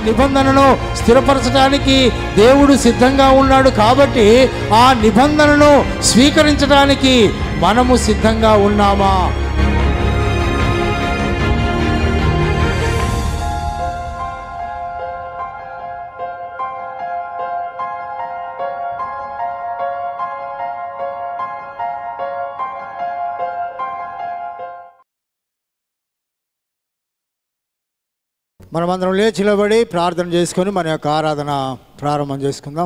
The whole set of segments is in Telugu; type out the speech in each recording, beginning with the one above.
నిబంధనను స్థిరపరచడానికి దేవుడు సిద్ధంగా ఉన్నాడు కాబట్టి ఆ నిబంధనను స్వీకరించడానికి మనము సిద్ధంగా ఉన్నామా మనమందరం లేచి నిలబడి ప్రార్థన చేసుకొని మన యొక్క ఆరాధన ప్రారంభం చేసుకుందాం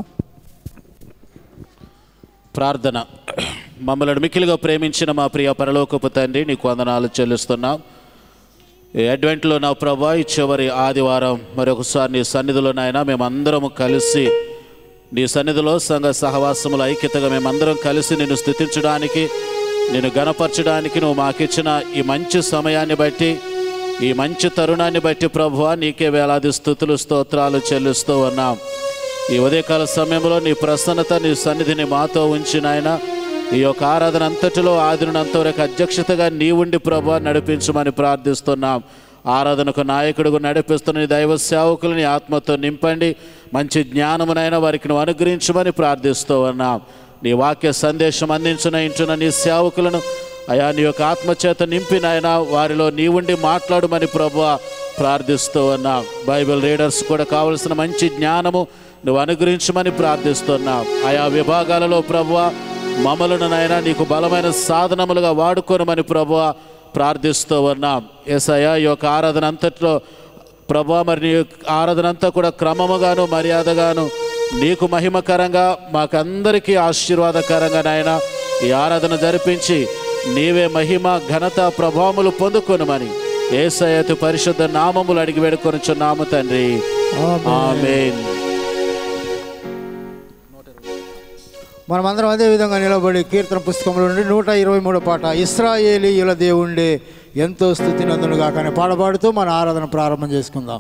ప్రార్థన మమ్మల్ని మిక్కిలిగా ప్రేమించిన మా ప్రియ పరలోకపు తండ్రి నీకు వందనాలు చెల్లిస్తున్నాం ఈ అడ్వెంట్లో నా ప్రభా ఈ చివరి ఆదివారం మరొకసారి నీ సన్నిధిలో నాయన మేమందరము కలిసి నీ సన్నిధిలో సంఘ సహవాసముల ఐక్యతగా మేమందరం కలిసి నిన్ను స్థుతించడానికి నిన్ను గణపరచడానికి నువ్వు మాకిచ్చిన ఈ మంచి సమయాన్ని బట్టి ఈ మంచి తరుణాన్ని బట్టి ప్రభువా నీకే వేలాది స్థుతులు స్తోత్రాలు చెల్లిస్తూ ఉన్నాం ఈ ఉదయకాల సమయంలో నీ ప్రసన్నత నీ సన్నిధిని మాతో ఉంచి నాయన ఈ యొక్క ఆరాధన అంతటిలో ఆదినంతవరకు అధ్యక్షతగా నీ ఉండి ప్రభు నడిపించమని ప్రార్థిస్తున్నాం ఆరాధనకు నాయకుడుకు నడిపిస్తున్న నీ దైవ సేవకులని ఆత్మతో నింపండి మంచి జ్ఞానమునైనా వారికి నువ్వు అనుగ్రహించమని ప్రార్థిస్తూ ఉన్నాం నీ వాక్య సందేశం అందించిన ఇంటున్న నీ సేవకులను అయా నీ యొక్క ఆత్మచేత నింపి నాయన వారిలో నీ ఉండి మాట్లాడమని ప్రభు ప్రార్థిస్తూ ఉన్నాం బైబిల్ రీడర్స్ కూడా కావలసిన మంచి జ్ఞానము నువ్వు అనుగ్రహించమని ప్రార్థిస్తున్నాం ఆయా విభాగాలలో ప్రభువ మమ్మలను నాయన నీకు బలమైన సాధనములుగా వాడుకోనమని ప్రభువ ప్రార్థిస్తూ ఉన్నాం ఎసయ్య ఈ యొక్క ఆరాధన అంతట్లో ప్రభా మరి నీ ఆరాధన అంతా కూడా క్రమముగాను మర్యాదగాను నీకు మహిమకరంగా మాకందరికీ ఆశీర్వాదకరంగా నాయన ఈ ఆరాధన జరిపించి నీవే మహిమ ఘనత ప్రభావములు పొందుకొనుమని ఏసయతు పరిశుద్ధ నామములు అడిగి వేడుకొనుచున్నాము తండ్రి ఆమేన్ మనమందరం అదే విధంగా నిలబడి కీర్తన పుస్తకంలో నుండి నూట ఇరవై మూడో పాట ఇస్రాయేలీయుల దేవుండే ఎంతో స్థుతి నందునుగా కానీ పాడబాడుతూ మన ఆరాధన ప్రారంభం చేసుకుందాం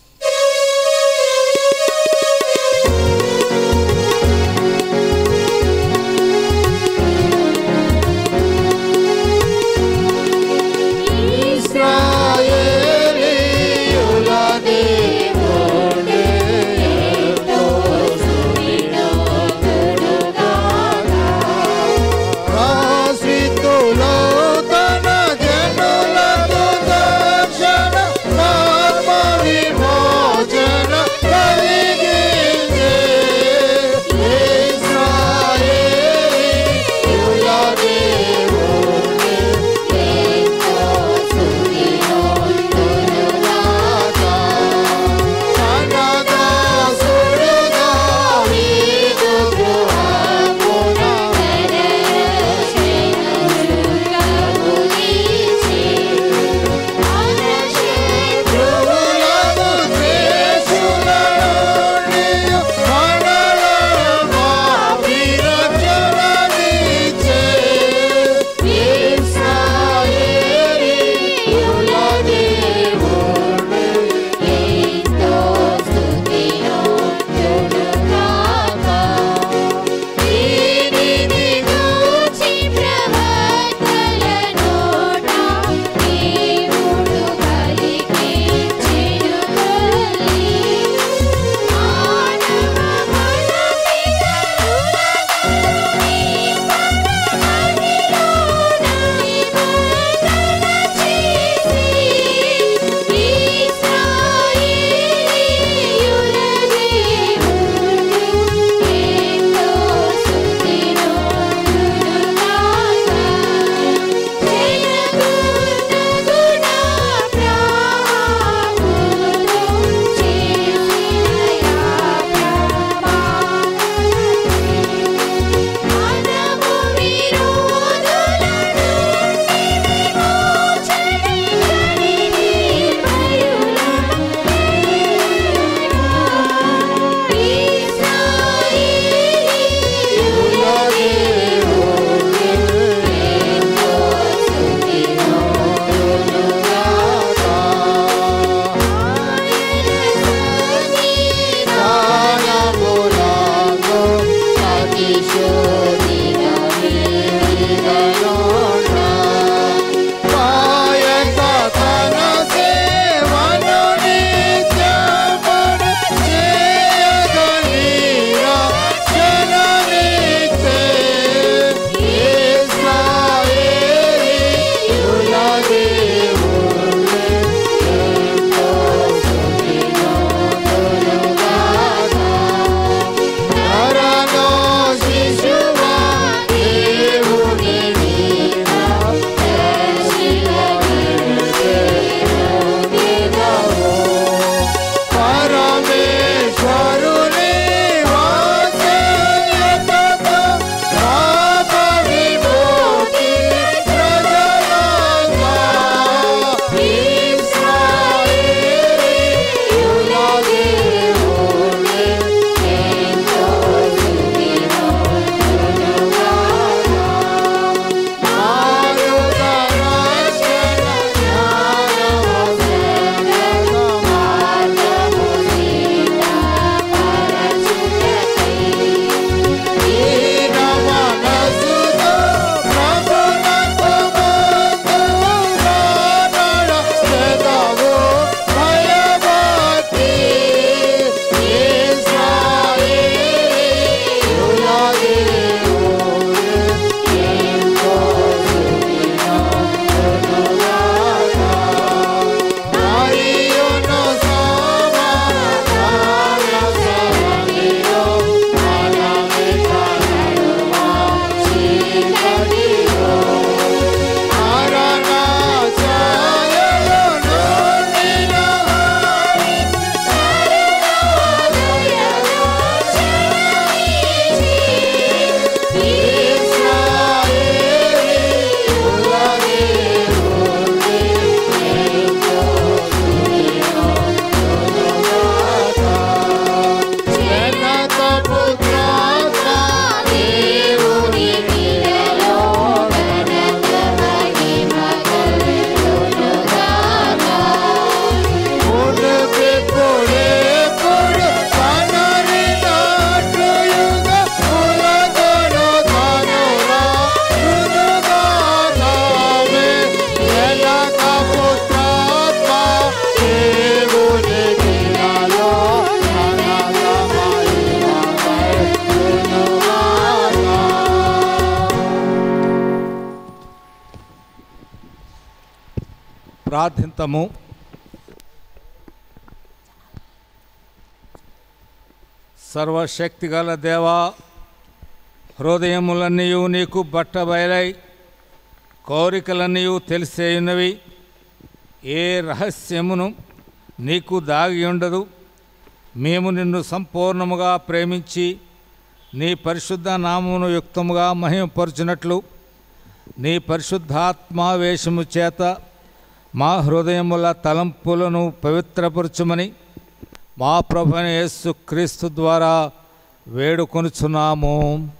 ఆశ్రితులో తన జనులకు దర్శన నామ విమోచన ప్రార్థింతము సర్వశక్తిగల దేవా హృదయములన్నీ నీకు బట్టబయలై కోరికలన్నీ తెలిసేయున్నవి ఏ రహస్యమును నీకు దాగి ఉండదు మేము నిన్ను సంపూర్ణముగా ప్రేమించి నీ పరిశుద్ధ నామమును యుక్తముగా మహిమపరచునట్లు నీ పరిశుద్ధాత్మావేశము చేత మా హృదయముల తలంపులను పవిత్రపరచుమని మా ప్రభుని యేసు క్రీస్తు ద్వారా వేడుకొనుచున్నాము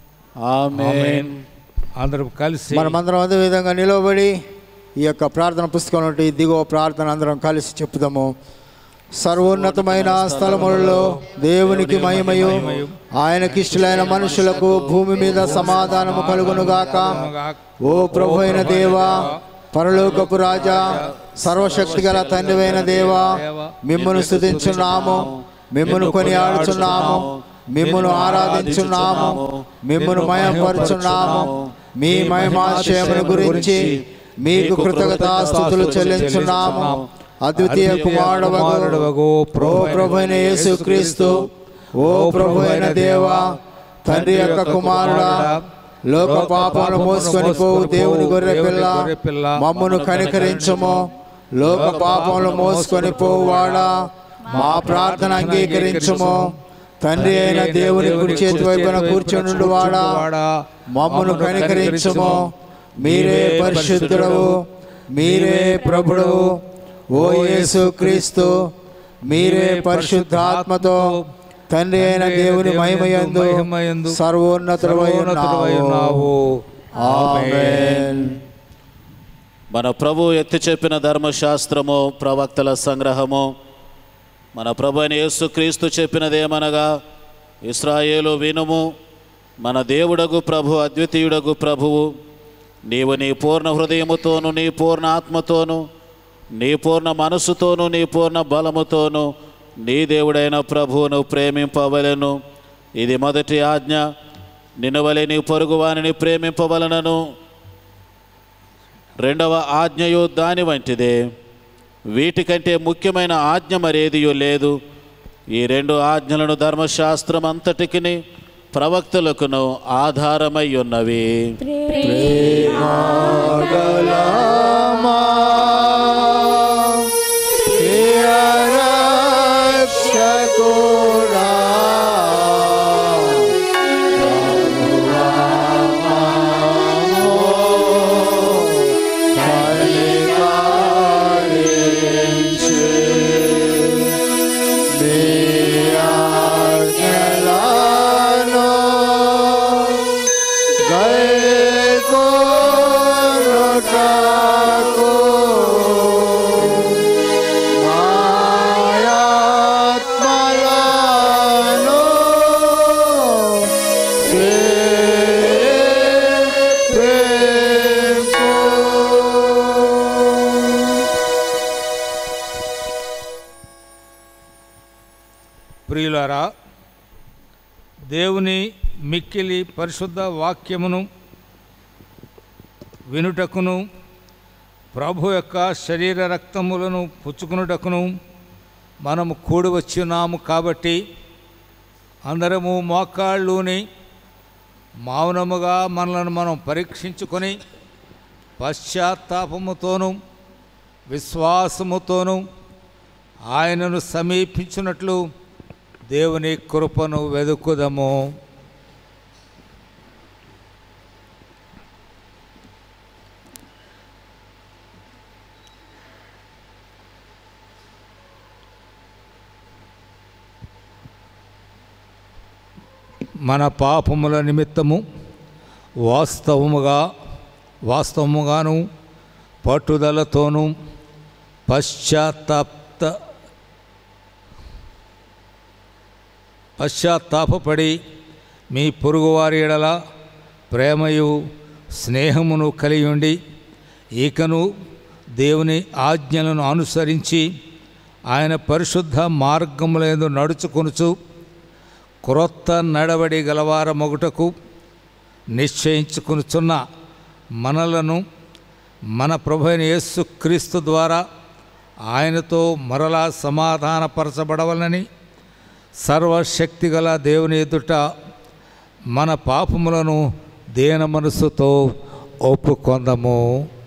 ఆమేన్ అందరం కలిసి మనమందరం అదే విధంగా నిలవబడి ఈ యొక్క ప్రార్థన పుస్తకం నుండి దిగువ ప్రార్థన అందరం కలిసి చెప్పుదాము సర్వోన్నతమైన స్థలములలో దేవునికి మహిమయు ఆయనకిష్టులైన మనుషులకు భూమి మీద సమాధానము కలుగునుగాక ఓ ప్రభు అయిన దేవా పరలోకపు రాజా సర్వశక్తిగల తండ్రివైన దేవా మిమ్మను స్థుతించున్నాము మిమ్మను కొనియాడుచున్నాము మిమ్మను ఆరాధించున్నాము మిమ్మను మయపరుచున్నాము మీ మహిమాశయమును గురించి మీకు కృతజ్ఞతాస్థుతులు చెల్లించున్నాము అద్వితీయ కుమారుడవగు కుమారుడవగు ఓ ప్రభు అయిన యేసు క్రీస్తు ఓ ప్రభు అయిన దేవా తండ్రి యొక్క కుమారుడా లోక పాపాలు మోసుకొని పోవు దేవుని గొర్రె పిల్ల మమ్మను కనికరించము లోక పాపములు మోసుకొని పోవాడా మా ప్రార్థన అంగీకరించము తండ్రి అయిన దేవుని కుడి చేతి వైపున కూర్చుండు వాడా మమ్మను కనికరించము మీరే పరిశుద్ధుడవు మీరే ప్రభుడవు ఓ యేసు క్రీస్తు మీరే పరిశుద్ధాత్మతో తండ్రి అయిన దేవుని మహిమయందు మహిమయందు సర్వోన్నతుడవై సర్వోన్నతుడవై ఉన్నావు ఉన్నావు. ఆమేన్ మన ప్రభు ఎత్తి చెప్పిన ధర్మశాస్త్రము ప్రవక్తల సంగ్రహము మన ప్రభు అయిన యేసుక్రీస్తు చెప్పినదేమనగా ఇస్రాయేలు వినుము మన దేవుడగు ప్రభు అద్వితీయుడగు ప్రభువు నీవు నీ పూర్ణ హృదయముతోను నీ పూర్ణ ఆత్మతోను నీ పూర్ణ మనసుతోను నీ పూర్ణ బలముతోను నీ దేవుడైన ప్రభువును ప్రేమింపవలెను ఇది మొదటి ఆజ్ఞ నిన్నవలే నీ పొరుగువానిని ప్రేమింపవలనను రెండవ ఆజ్ఞయు దాని వంటిదే వీటికంటే ముఖ్యమైన ఆజ్ఞ మరేదియో లేదు ఈ రెండు ఆజ్ఞలను ధర్మశాస్త్రం అంతటికి ప్రవక్తలకును ఆధారమై ఉన్నవి గలమా ప్రియ రక్షకుడా ప్రియులారా దేవుని మిక్కిలి పరిశుద్ధ వాక్యమును వినుటకును ప్రభు యొక్క శరీర రక్తములను పుచ్చుకునుటకును మనము కూడి వచ్చినాము కాబట్టి అందరము మోకాళ్ళుని మౌనముగా మనలను మనం పరీక్షించుకొని పశ్చాత్తాపముతోనూ విశ్వాసముతోనూ ఆయనను సమీపించినట్లు దేవుని కృపను వెదుకుదము మన పాపముల నిమిత్తము వాస్తవముగా వాస్తవముగాను పట్టుదలతోనూ పశ్చాత్తాప్త పశ్చాత్తాపపడి మీ పొరుగువారి ఎడల ప్రేమయు స్నేహమును కలిగి ఉండి ఈకను దేవుని ఆజ్ఞలను అనుసరించి ఆయన పరిశుద్ధ మార్గములందు నడుచుకొనుచు క్రొత్త నడవడి గలవార మొగుటకు నిశ్చయించుకొనుచున్న మనలను మన ప్రభు అయిన యేసు క్రీస్తు ద్వారా ఆయనతో మరలా సమాధానపరచబడవలని సర్వశక్తిగల దేవుని ఎదుట మన పాపములను దేన మనసుతో ఒప్పుకొందము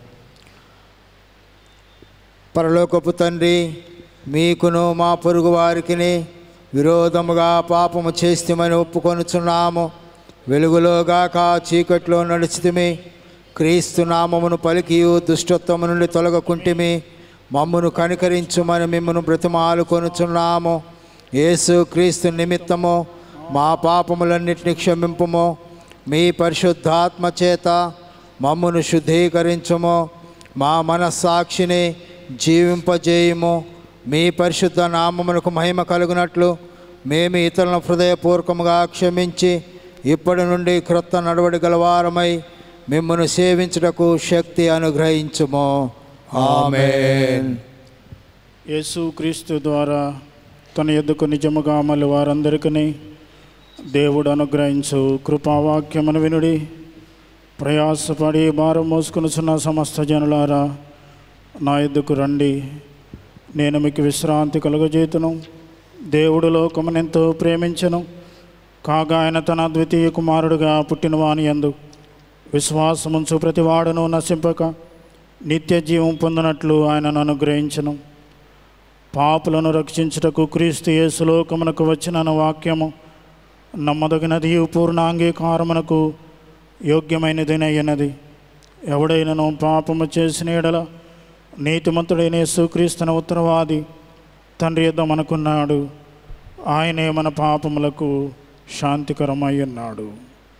పరలోకపు తండ్రి మీకును మా పొరుగు వారికిని విరోధముగా పాపము చేస్తామని ఒప్పుకొనుచున్నాము వెలుగులోగాక చీకట్లో నడిచితిమి క్రీస్తు నామమును పలికియు దుష్టత్వము నుండి తొలగకుంటిమి మమ్మును కనికరించుమని మిమ్మను బ్రతిమాలు కొనుచున్నాము యేసు క్రీస్తు నిమిత్తము మా పాపములన్నిటిని క్షమింపుము మీ పరిశుద్ధాత్మ చేత మమ్మును శుద్ధీకరించుము మా మనస్సాక్షిని జీవింపజేయుము మీ పరిశుద్ధ నామమునకు మహిమ కలుగునట్లు మేము ఇతరులను హృదయపూర్వకముగా క్షమించి ఇప్పటి నుండి క్రొత్త నడవడి గలవారమై మిమ్మను సేవించుటకు శక్తి అనుగ్రహించుము ఆమేన్ యేసు క్రీస్తు ద్వారా తన ఎద్దుకు నిజముగా అమలు వారందరికీ దేవుడు అనుగ్రహించు కృపావాక్యమును వినుడి ప్రయాసపడి భారం మోసుకునిచున్న సమస్త జనులారా నా ఎద్దుకు రండి నేను మీకు విశ్రాంతి కలుగజేతును దేవుడు లోకమునెంతో ప్రేమించను కాగా ఆయన తన ద్వితీయ కుమారుడుగా పుట్టినవాని యందు విశ్వాసముంచు ప్రతివాడును నశింపక నిత్య జీవం పొందినట్లు ఆయనను అనుగ్రహించను పాపులను రక్షించుటకు క్రీస్తు యేసు లోకమునకు వచ్చిన వాక్యము నమ్మదగినది పూర్ణ అంగీకారమునకు యోగ్యమైనదినయ్యనది ఎవడైనను పాపము చేసిన ఎడల నీతిమంతుడైన యేసుక్రీస్తున ఉత్తరవాది తండ్రి యుద్ధమనుకున్నాడు ఆయనే మన పాపములకు శాంతికరమై ఉన్నాడు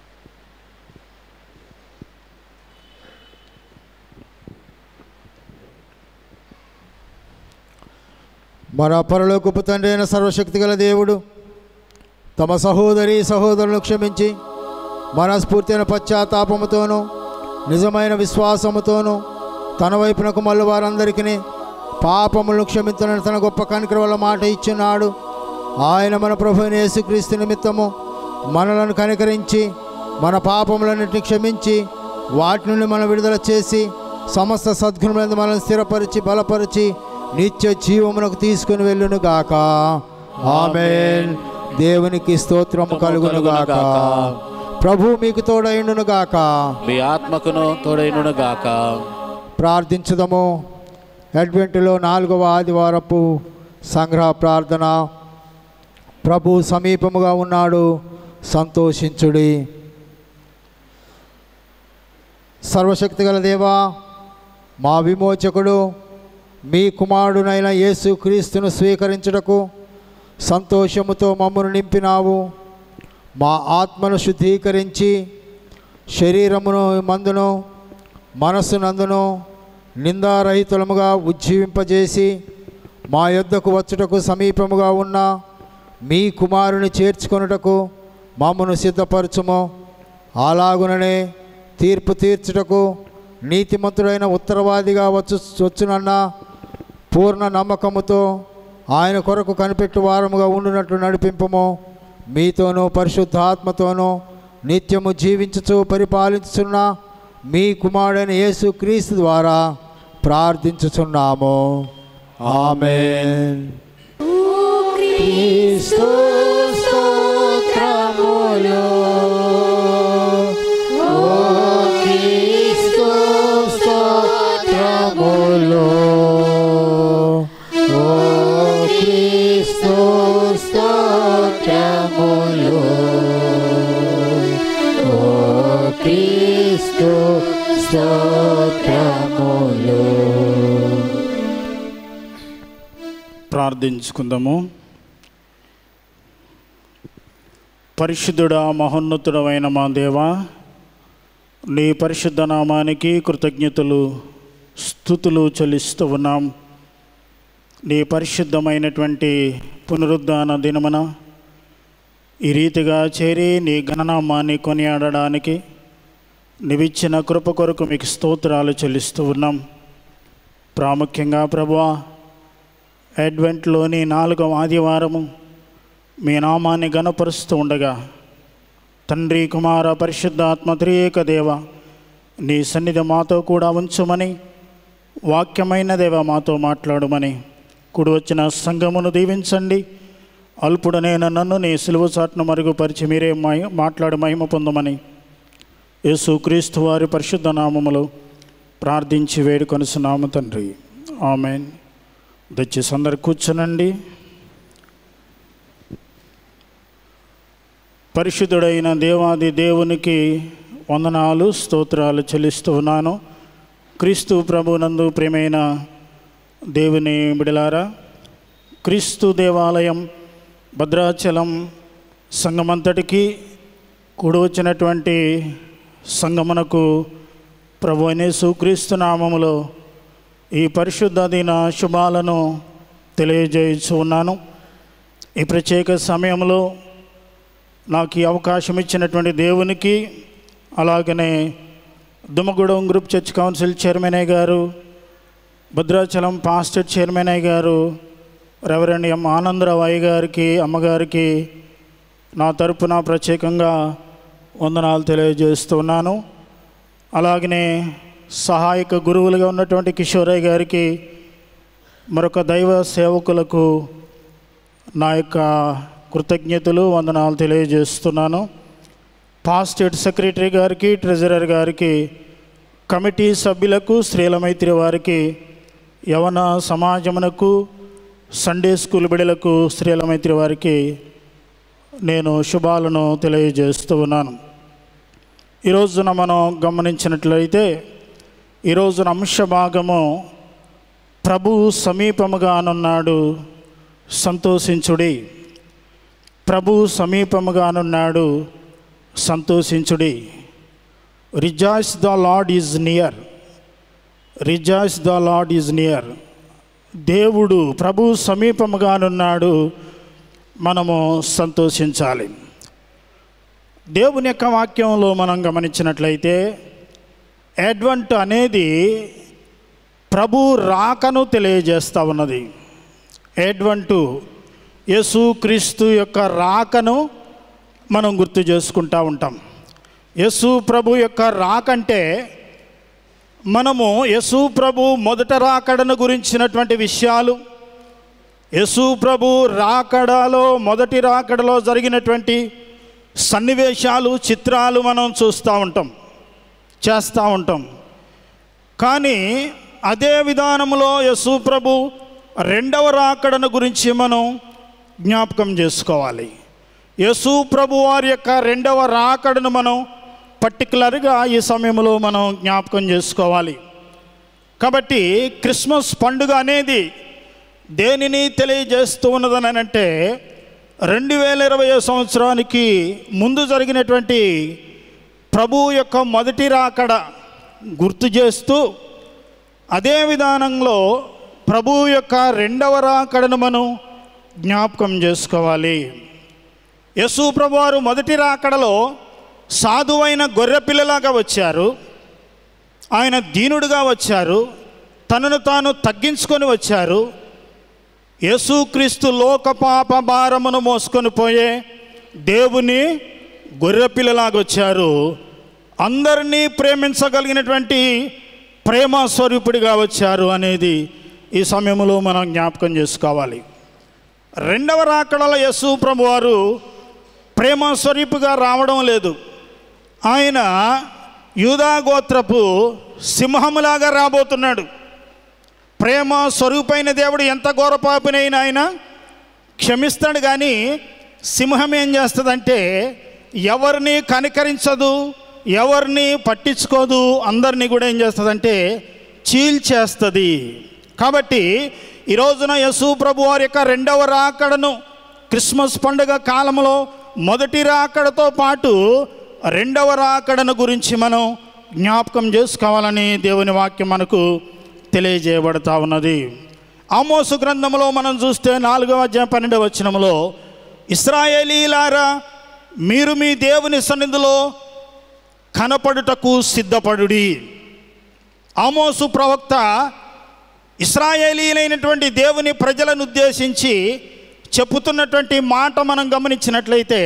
మన పరలోకపు తండ్రి అయిన సర్వశక్తి గల దేవుడు తమ సహోదరి సహోదరులను క్షమించి మనస్ఫూర్తైన పశ్చాత్తాపముతోనూ నిజమైన విశ్వాసముతోనూ తన వైపునకు మళ్ళీ వారందరికీ పాపములను క్షమించనని తన గొప్ప కనికర వల్ల మాట ఇచ్చున్నాడు ఆయన మన ప్రభు అయిన యేసుక్రీస్తు నిమిత్తము మనలను కనికరించి మన పాపములన్నింటినీ క్షమించి వాటి నుండి మనం విడుదల చేసి సమస్త సద్గుణములందు మనల్ని స్థిరపరిచి బలపరిచి నిత్య జీవమునకు తీసుకుని వెళ్ళును గాక ఆమేన్ దేవునికి స్తోత్రము కలుగును గాక ప్రభు మీకు తోడైండును గాక మీ ఆత్మకును తోడైనను గాక ప్రార్థించుదము అడ్వెంట్లో నాలుగవ ఆదివారపు సంగ్రహ ప్రార్థన ప్రభు సమీపముగా ఉన్నాడు సంతోషించుడి సర్వశక్తిగల దేవా మా విమోచకుడు మీ కుమారుడునైన యేసు క్రీస్తును స్వీకరించుటకు సంతోషముతో మమ్మను నింపినావు మా ఆత్మను శుద్ధీకరించి శరీరమును మందును మనస్సునందును నిందారహితులముగా ఉజ్జీవింపజేసి మా యొద్దకు వచ్చుటకు సమీపముగా ఉన్న మీ కుమారుని చేర్చుకొనుటకు మమ్మను సిద్ధపరచుము అలాగుననే తీర్పు తీర్చుటకు నీతిమంతుడైన ఉత్తరవాదిగా వచ్చు వచ్చునన్న పూర్ణ నమ్మకముతో ఆయన కొరకు కనిపెట్టు వారముగా ఉండునట్లు నడిపింపము మీతోనూ పరిశుద్ధాత్మతోనూ నిత్యము జీవించుచు పరిపాలించుచున్న మీ కుమారుడైన యేసు క్రీస్తు ద్వారా ప్రార్థించుచున్నాము ఆమేన్ క్రీస్తు స్తోత్రములు ఓ క్రీస్తు స్తోత్రములు ఓ క్రీస్తు స్తోత్రములు ఓ క్రీస్తు స్తోత్రములు ప్రార్థించుకుందాము పరిశుద్ధుడా మహోన్నతుడమైన మా దేవా నీ పరిశుద్ధ నామానికి కృతజ్ఞతలు స్థుతులు చెల్లిస్తూ ఉన్నాం నీ పరిశుద్ధమైనటువంటి పునరుద్ధాన దినమున ఈ రీతిగా చేరి నీ ఘననామాన్ని కొనియాడడానికి నీవిచ్చిన కృప కొరకు మీకు స్తోత్రాలు చెల్లిస్తూ ఉన్నాం ప్రాముఖ్యంగా ప్రభువా అడ్వెంట్లోని నాలుగవ ఆదివారము మీ నామాన్ని గనపరుస్తూ ఉండగా తండ్రి కుమార పరిశుద్ధాత్మ త్రియేక దేవ నీ సన్నిధి మాతో కూడా ఉంచుమని వాక్యమైన దేవ మాతో మాట్లాడమని కుడి వచ్చిన సంఘమును దీవించండి అల్పుడనైన నన్ను నీ సిలువ చాటును మరుగుపరిచి మీరే మహి- మాట్లాడి మహిమ పొందమని యేసు క్రీస్తు వారి పరిశుద్ధ నామములో ప్రార్థించి వేడుకొనిస్తున్నాము తండ్రి ఆమెన్ దయచేసి అందరు కూర్చునండి పరిశుద్ధుడైన దేవాది దేవునికి వందనాలు స్తోత్రాలు చెల్లిస్తూ ఉన్నాను క్రీస్తు ప్రభునందు ప్రియమైన దేవుని బిడలారా క్రీస్తు దేవాలయం భద్రాచలం సంఘమంతటికి కూడి వచ్చినటువంటి సంగమునకు ప్రభు అనేసు క్రీస్తు నామములో ఈ పరిశుద్ధ దిన శుభాలను తెలియజేయచ్చు ఉన్నాను ఈ ప్రత్యేక సమయంలో నాకు ఈ అవకాశం ఇచ్చినటువంటి దేవునికి అలాగనే Dummugudem group church council chairman అయ్య గారు భద్రాచలం పాస్టర్ చైర్మన్ అయ్య గారు రెవరెండ్ ఎం ఆనందరావు అయ్య గారికి అమ్మగారికి నా తరపున ప్రత్యేకంగా వందనాలు తెలియజేస్తున్నాను అలాగనే సహాయక గురువులుగా ఉన్నటువంటి కిషోరయ్య గారికి మరొక దైవ సేవకులకు నా యొక్క కృతజ్ఞతలు వందనాలు తెలియజేస్తున్నాను పాస్టేట్ సెక్రటరీ గారికి ట్రెజరర్ గారికి కమిటీ సభ్యులకు స్త్రీల మైత్రి వారికి యవన సమాజమునకు సండే స్కూల్ బిడలకు స్త్రీల మైత్రి వారికి నేను శుభాలను తెలియజేస్తూ ఉన్నాను ఈ రోజున మనం గమనించినట్లయితే ఈ రోజున అంశ భాగము ప్రభు సమీపముగానున్నాడు సంతోషించుడి ప్రభు సమీపముగానున్నాడు సంతోషించుడి rejoice the lord is near rejoice the lord is near దేవుడు ప్రభు సమీపముగానున్నాడు మనము సంతోషించాలి దేవుని యొక్క వాక్యంలో మనం గమనించినట్లయితే అడ్వంట్ అనేది ప్రభు రాకను తెలియజేస్తూ ఉన్నది అడ్వంటు యేసు క్రీస్తు యొక్క రాకను మనం గుర్తు చేసుకుంటూ ఉంటాం యేసు ప్రభు యొక్క రాకంటే మనము యేసు ప్రభు మొదట రాకడను గురించినటువంటి విషయాలు యేసు ప్రభు రాకడలో మొదటి రాకడలో జరిగినటువంటి సన్నివేశాలు చిత్రాలు మనం చూస్తూ ఉంటాం చేస్తూ ఉంటాం కానీ అదే విధానంలో యేసు ప్రభు రెండవ రాకడను గురించి మనం జ్ఞాపకం చేసుకోవాలి యేసు ప్రభు వారి యొక్క రెండవ రాకడను మనం పర్టికులర్గా ఈ సమయంలో మనం జ్ఞాపకం చేసుకోవాలి కాబట్టి క్రిస్మస్ పండుగ అనేది దేనిని తెలియజేస్తూ ఉన్నదని అంటే రెండు వేల ఇరవై సంవత్సరానికి ముందు జరిగినటువంటి ప్రభు యొక్క మొదటి రాకడ గుర్తు చేస్తూ అదే విధానంలో ప్రభు యొక్క రెండవ రాకడను మనం జ్ఞాపకం చేసుకోవాలి యేసు ప్రభు వారు మొదటి రాకడలో సాధువైన గొర్రెపిల్లలాగా వచ్చారు ఆయన దీనుడుగా వచ్చారు తనను తాను తగ్గించుకొని వచ్చారు యేసుక్రీస్తు లోక పాప భారమును మోసుకొని పోయే దేవుని గొర్రెపిల్లలాగా వచ్చారు అందరినీ ప్రేమించగలిగినటువంటి ప్రేమ స్వరూపుడిగా వచ్చారు అనేది ఈ సమయంలో మనం జ్ఞాపకం చేసుకోవాలి రెండవ రాకడలో యేసు ప్రభు వారు ప్రేమ స్వరూపుగా రావడం లేదు ఆయన యూదాగోత్రపు సింహములాగా రాబోతున్నాడు ప్రేమ స్వరూపైన దేవుడు ఎంత ఘోర పాపినైనా ఆయన క్షమిస్తాడు కానీ సింహం ఏం చేస్తుందంటే ఎవరిని కనికరించదు ఎవరిని పట్టించుకోదు అందరినీ కూడా ఏం చేస్తుందంటే చీల్చేస్తుంది కాబట్టి ఈ రోజున యశు ప్రభు వారి యొక్క రెండవ రాకడను క్రిస్మస్ పండుగ కాలంలో మొదటి రాకడతో పాటు రెండవ రాకడను గురించి మనం జ్ఞాపకం చేసుకోవాలని దేవుని వాక్యం మనకు తెలియజేయబడతా ఉన్నది ఆమోసు గ్రంథంలో మనం చూస్తే నాలుగవ అధ్యాయం పన్నెండవ వచనంలో ఇస్రాయేలీలారా మీరు మీ దేవుని సన్నిధిలో కనపడుటకు సిద్ధపడుడి ఆమోసు ప్రవక్త ఇస్రాయేలీలైనటువంటి దేవుని ప్రజలను ఉద్దేశించి చెప్పుతున్నటువంటి మాట మనం గమనించినట్లయితే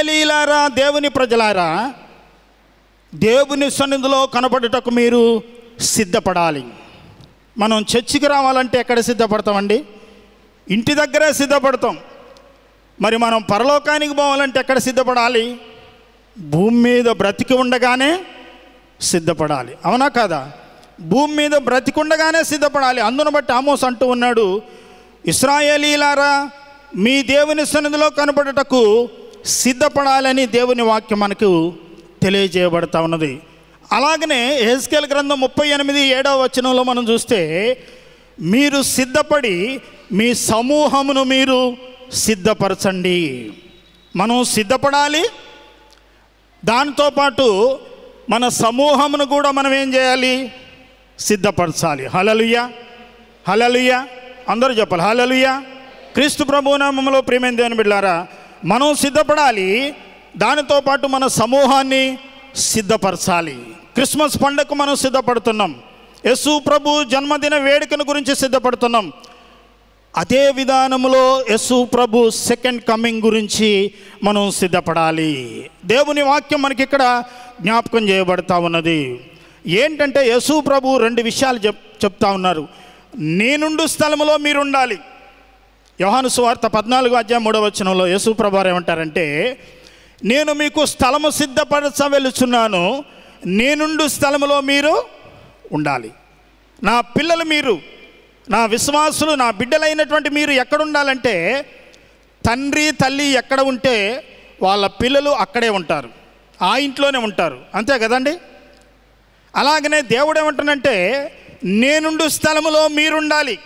ఇస్రాయేలీలారా దేవుని ప్రజలారా దేవుని సన్నిధిలో కనపడుటకు మీరు సిద్ధపడాలి మనం చర్చికి రావాలంటే ఎక్కడ సిద్ధపడతామండి ఇంటి దగ్గరే సిద్ధపడతాం మరి మనం పరలోకానికి పోవాలంటే ఎక్కడ సిద్ధపడాలి భూమి మీద బ్రతికి ఉండగానే సిద్ధపడాలి అవునా కాదా భూమి మీద బ్రతికుండగానే సిద్ధపడాలి అందును బట్టి ఆమోస్ అంటూ ఉన్నాడు ఇస్రాయేలీలారా మీ దేవుని సన్నిధిలో కనబడటకు సిద్ధపడాలని దేవుని వాక్యం మనకు తెలియజేయబడతా ఉన్నది అలాగనే హెస్కేల్ గ్రంథం ముప్పై ఎనిమిది ఏడవ వచనంలో మనం చూస్తే మీరు సిద్ధపడి మీ సమూహమును మీరు సిద్ధపరచండి మనం సిద్ధపడాలి దాంతో పాటు మన సమూహమును కూడా మనం ఏం చేయాలి సిద్ధపరచాలి హలలుయ హలలుయ అందరూ చెప్పాలి హలలుయ క్రీస్తు ప్రభునామంలో ప్రేమైన దేవుని బిడ్డారా మనం సిద్ధపడాలి దానితో పాటు మన సమూహాన్ని సిద్ధపరచాలి క్రిస్మస్ పండుగకు మనం సిద్ధపడుతున్నాం యేసు ప్రభు జన్మదిన వేడుకను గురించి సిద్ధపడుతున్నాం అదే విధానంలో యస్సు ప్రభు సెకండ్ కమింగ్ గురించి మనం సిద్ధపడాలి దేవుని వాక్యం మనకి ఇక్కడ జ్ఞాపకం చేయబడతా ఉన్నది ఏంటంటే యశు ప్రభు రెండు విషయాలు చెప్ చెప్తా ఉన్నారు నేనుండు స్థలములో మీరు ఉండాలి యోహాను సువార్త పద్నాలుగు అధ్యాయం మూడవ వచనంలో యేసు ప్రభు వారు ఏమంటారంటే నేను మీకు స్థలము సిద్ధపరచ వెళుచున్నాను నేనుండు స్థలములో మీరు ఉండాలి నా పిల్లలు మీరు నా విశ్వాసులు నా బిడ్డలైనటువంటి మీరు ఎక్కడ ఉండాలంటే తండ్రి తల్లి ఎక్కడ ఉంటే వాళ్ళ పిల్లలు అక్కడే ఉంటారు ఆ ఇంట్లోనే ఉంటారు అంతే కదండి అలాగనే దేవుడు ఏమంటానంటే నేనుండు స్థలములో మీరుండాలి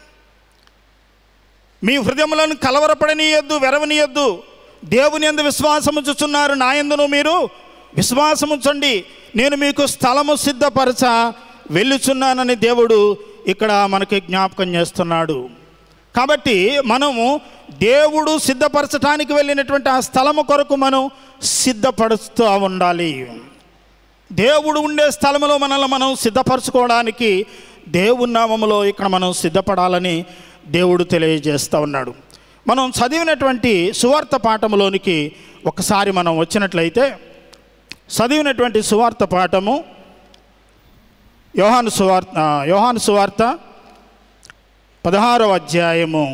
మీ హృదయములను కలవరపడనీయొద్దు వెరవనీయొద్దు దేవుని ఎందు విశ్వాసము చూచున్నారు నా ఎందును మీరు విశ్వాసముంచండి నేను మీకు స్థలము సిద్ధపరచ వెళ్ళుచున్నానని దేవుడు ఇక్కడ మనకి జ్ఞాపకం చేస్తున్నాడు కాబట్టి మనము దేవుడు సిద్ధపరచడానికి వెళ్ళినటువంటి ఆ స్థలము కొరకు మనం సిద్ధపరుస్తూ ఉండాలి దేవుడు ఉండే స్థలములో మనల్ని మనం సిద్ధపరచుకోవడానికి దేవుని నామములో ఇక్కడ మనం సిద్ధపడాలని దేవుడు తెలియజేస్తూ ఉన్నాడు మనం చదివినటువంటి సువార్త పాఠములోనికి ఒకసారి మనం వచ్చినట్లయితే చదివినటువంటి సువార్త పాఠము యోహాను సువార్త ఆ, యోహాను సువార్త పదహారవ అధ్యాయము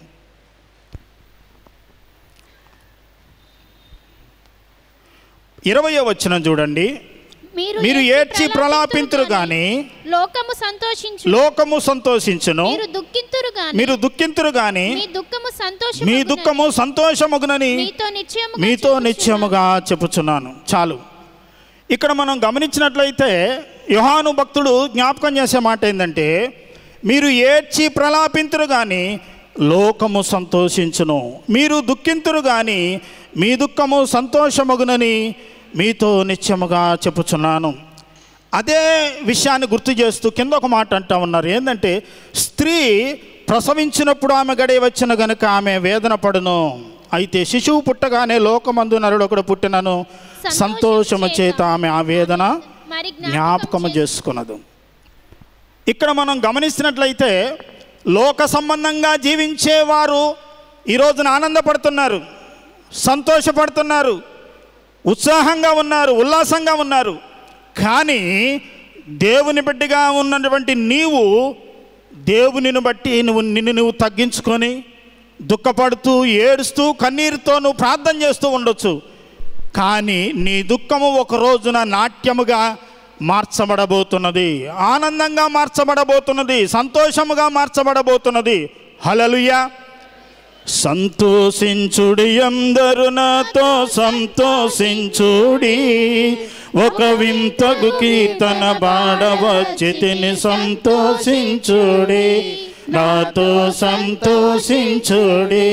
ఇరవయో వచనం చూడండి మీరు ఏడ్చి ప్రలాపింతురు గాని లోకము సంతోషించు లోకము సంతోషించును మీరు దుఃఖింతురు గాని మీరు దుఃఖింతురు గాని మీ దుఃఖము సంతోషం మీ దుఃఖము సంతోషముగునని మీతో నిశ్చయముగా మీతో చెప్పుచున్నాను. నిత్యముగా చెప్పుచున్నాను చాలు ఇక్కడ మనం గమనించినట్లయితే యోహాను భక్తుడు జ్ఞాపకం చేసే మాట ఏంటంటే మీరు ఏడ్చి ప్రలాపింతురు కానీ లోకము సంతోషించును మీరు దుఃఖింతురు కానీ మీ దుఃఖము సంతోషమగునని మీతో నిత్యముగా చెప్పుచున్నాను అదే విషయాన్ని గుర్తు చేస్తూ కింద ఒక మాట అంటా ఉన్నారు ఏంటంటే స్త్రీ ప్రసవించినప్పుడు ఆమె గడియ వచ్చిన గనుక ఆమె వేదన పడును అయితే శిశువు పుట్టగానే లోకమందు నరుడు ఒకడు పుట్టినను సంతోషము చేత ఆమె ఆ వేదన మరి జ్ఞాపకము చేసుకున్నదు ఇక్కడ మనం గమనిస్తున్నట్లయితే లోక సంబంధంగా జీవించేవారు ఈ రోజున ఆనందపడుతున్నారు సంతోషపడుతున్నారు ఉత్సాహంగా ఉన్నారు ఉల్లాసంగా ఉన్నారు కానీ దేవుని బిడ్డగా ఉన్నటువంటి నీవు దేవునిని బట్టి నువ్వు నిన్ను నువ్వు తగ్గించుకొని దుఃఖపడుతూ ఏడుస్తూ కన్నీరుతో నువ్వు ప్రార్థన చేస్తూ ఉండొచ్చు కానీ నీ దుఃఖము ఒక రోజున నాట్యముగా మార్చబడబోతున్నది ఆనందంగా మార్చబడబోతున్నది సంతోషముగా మార్చబడబోతున్నది హలలుయా సంతోషించుడి అందరు నాతో సంతోషించుడి ఒక వింతగు కీర్తన బాడవచ్చి తిని సంతోషించుడి నాతో సంతోషించుడి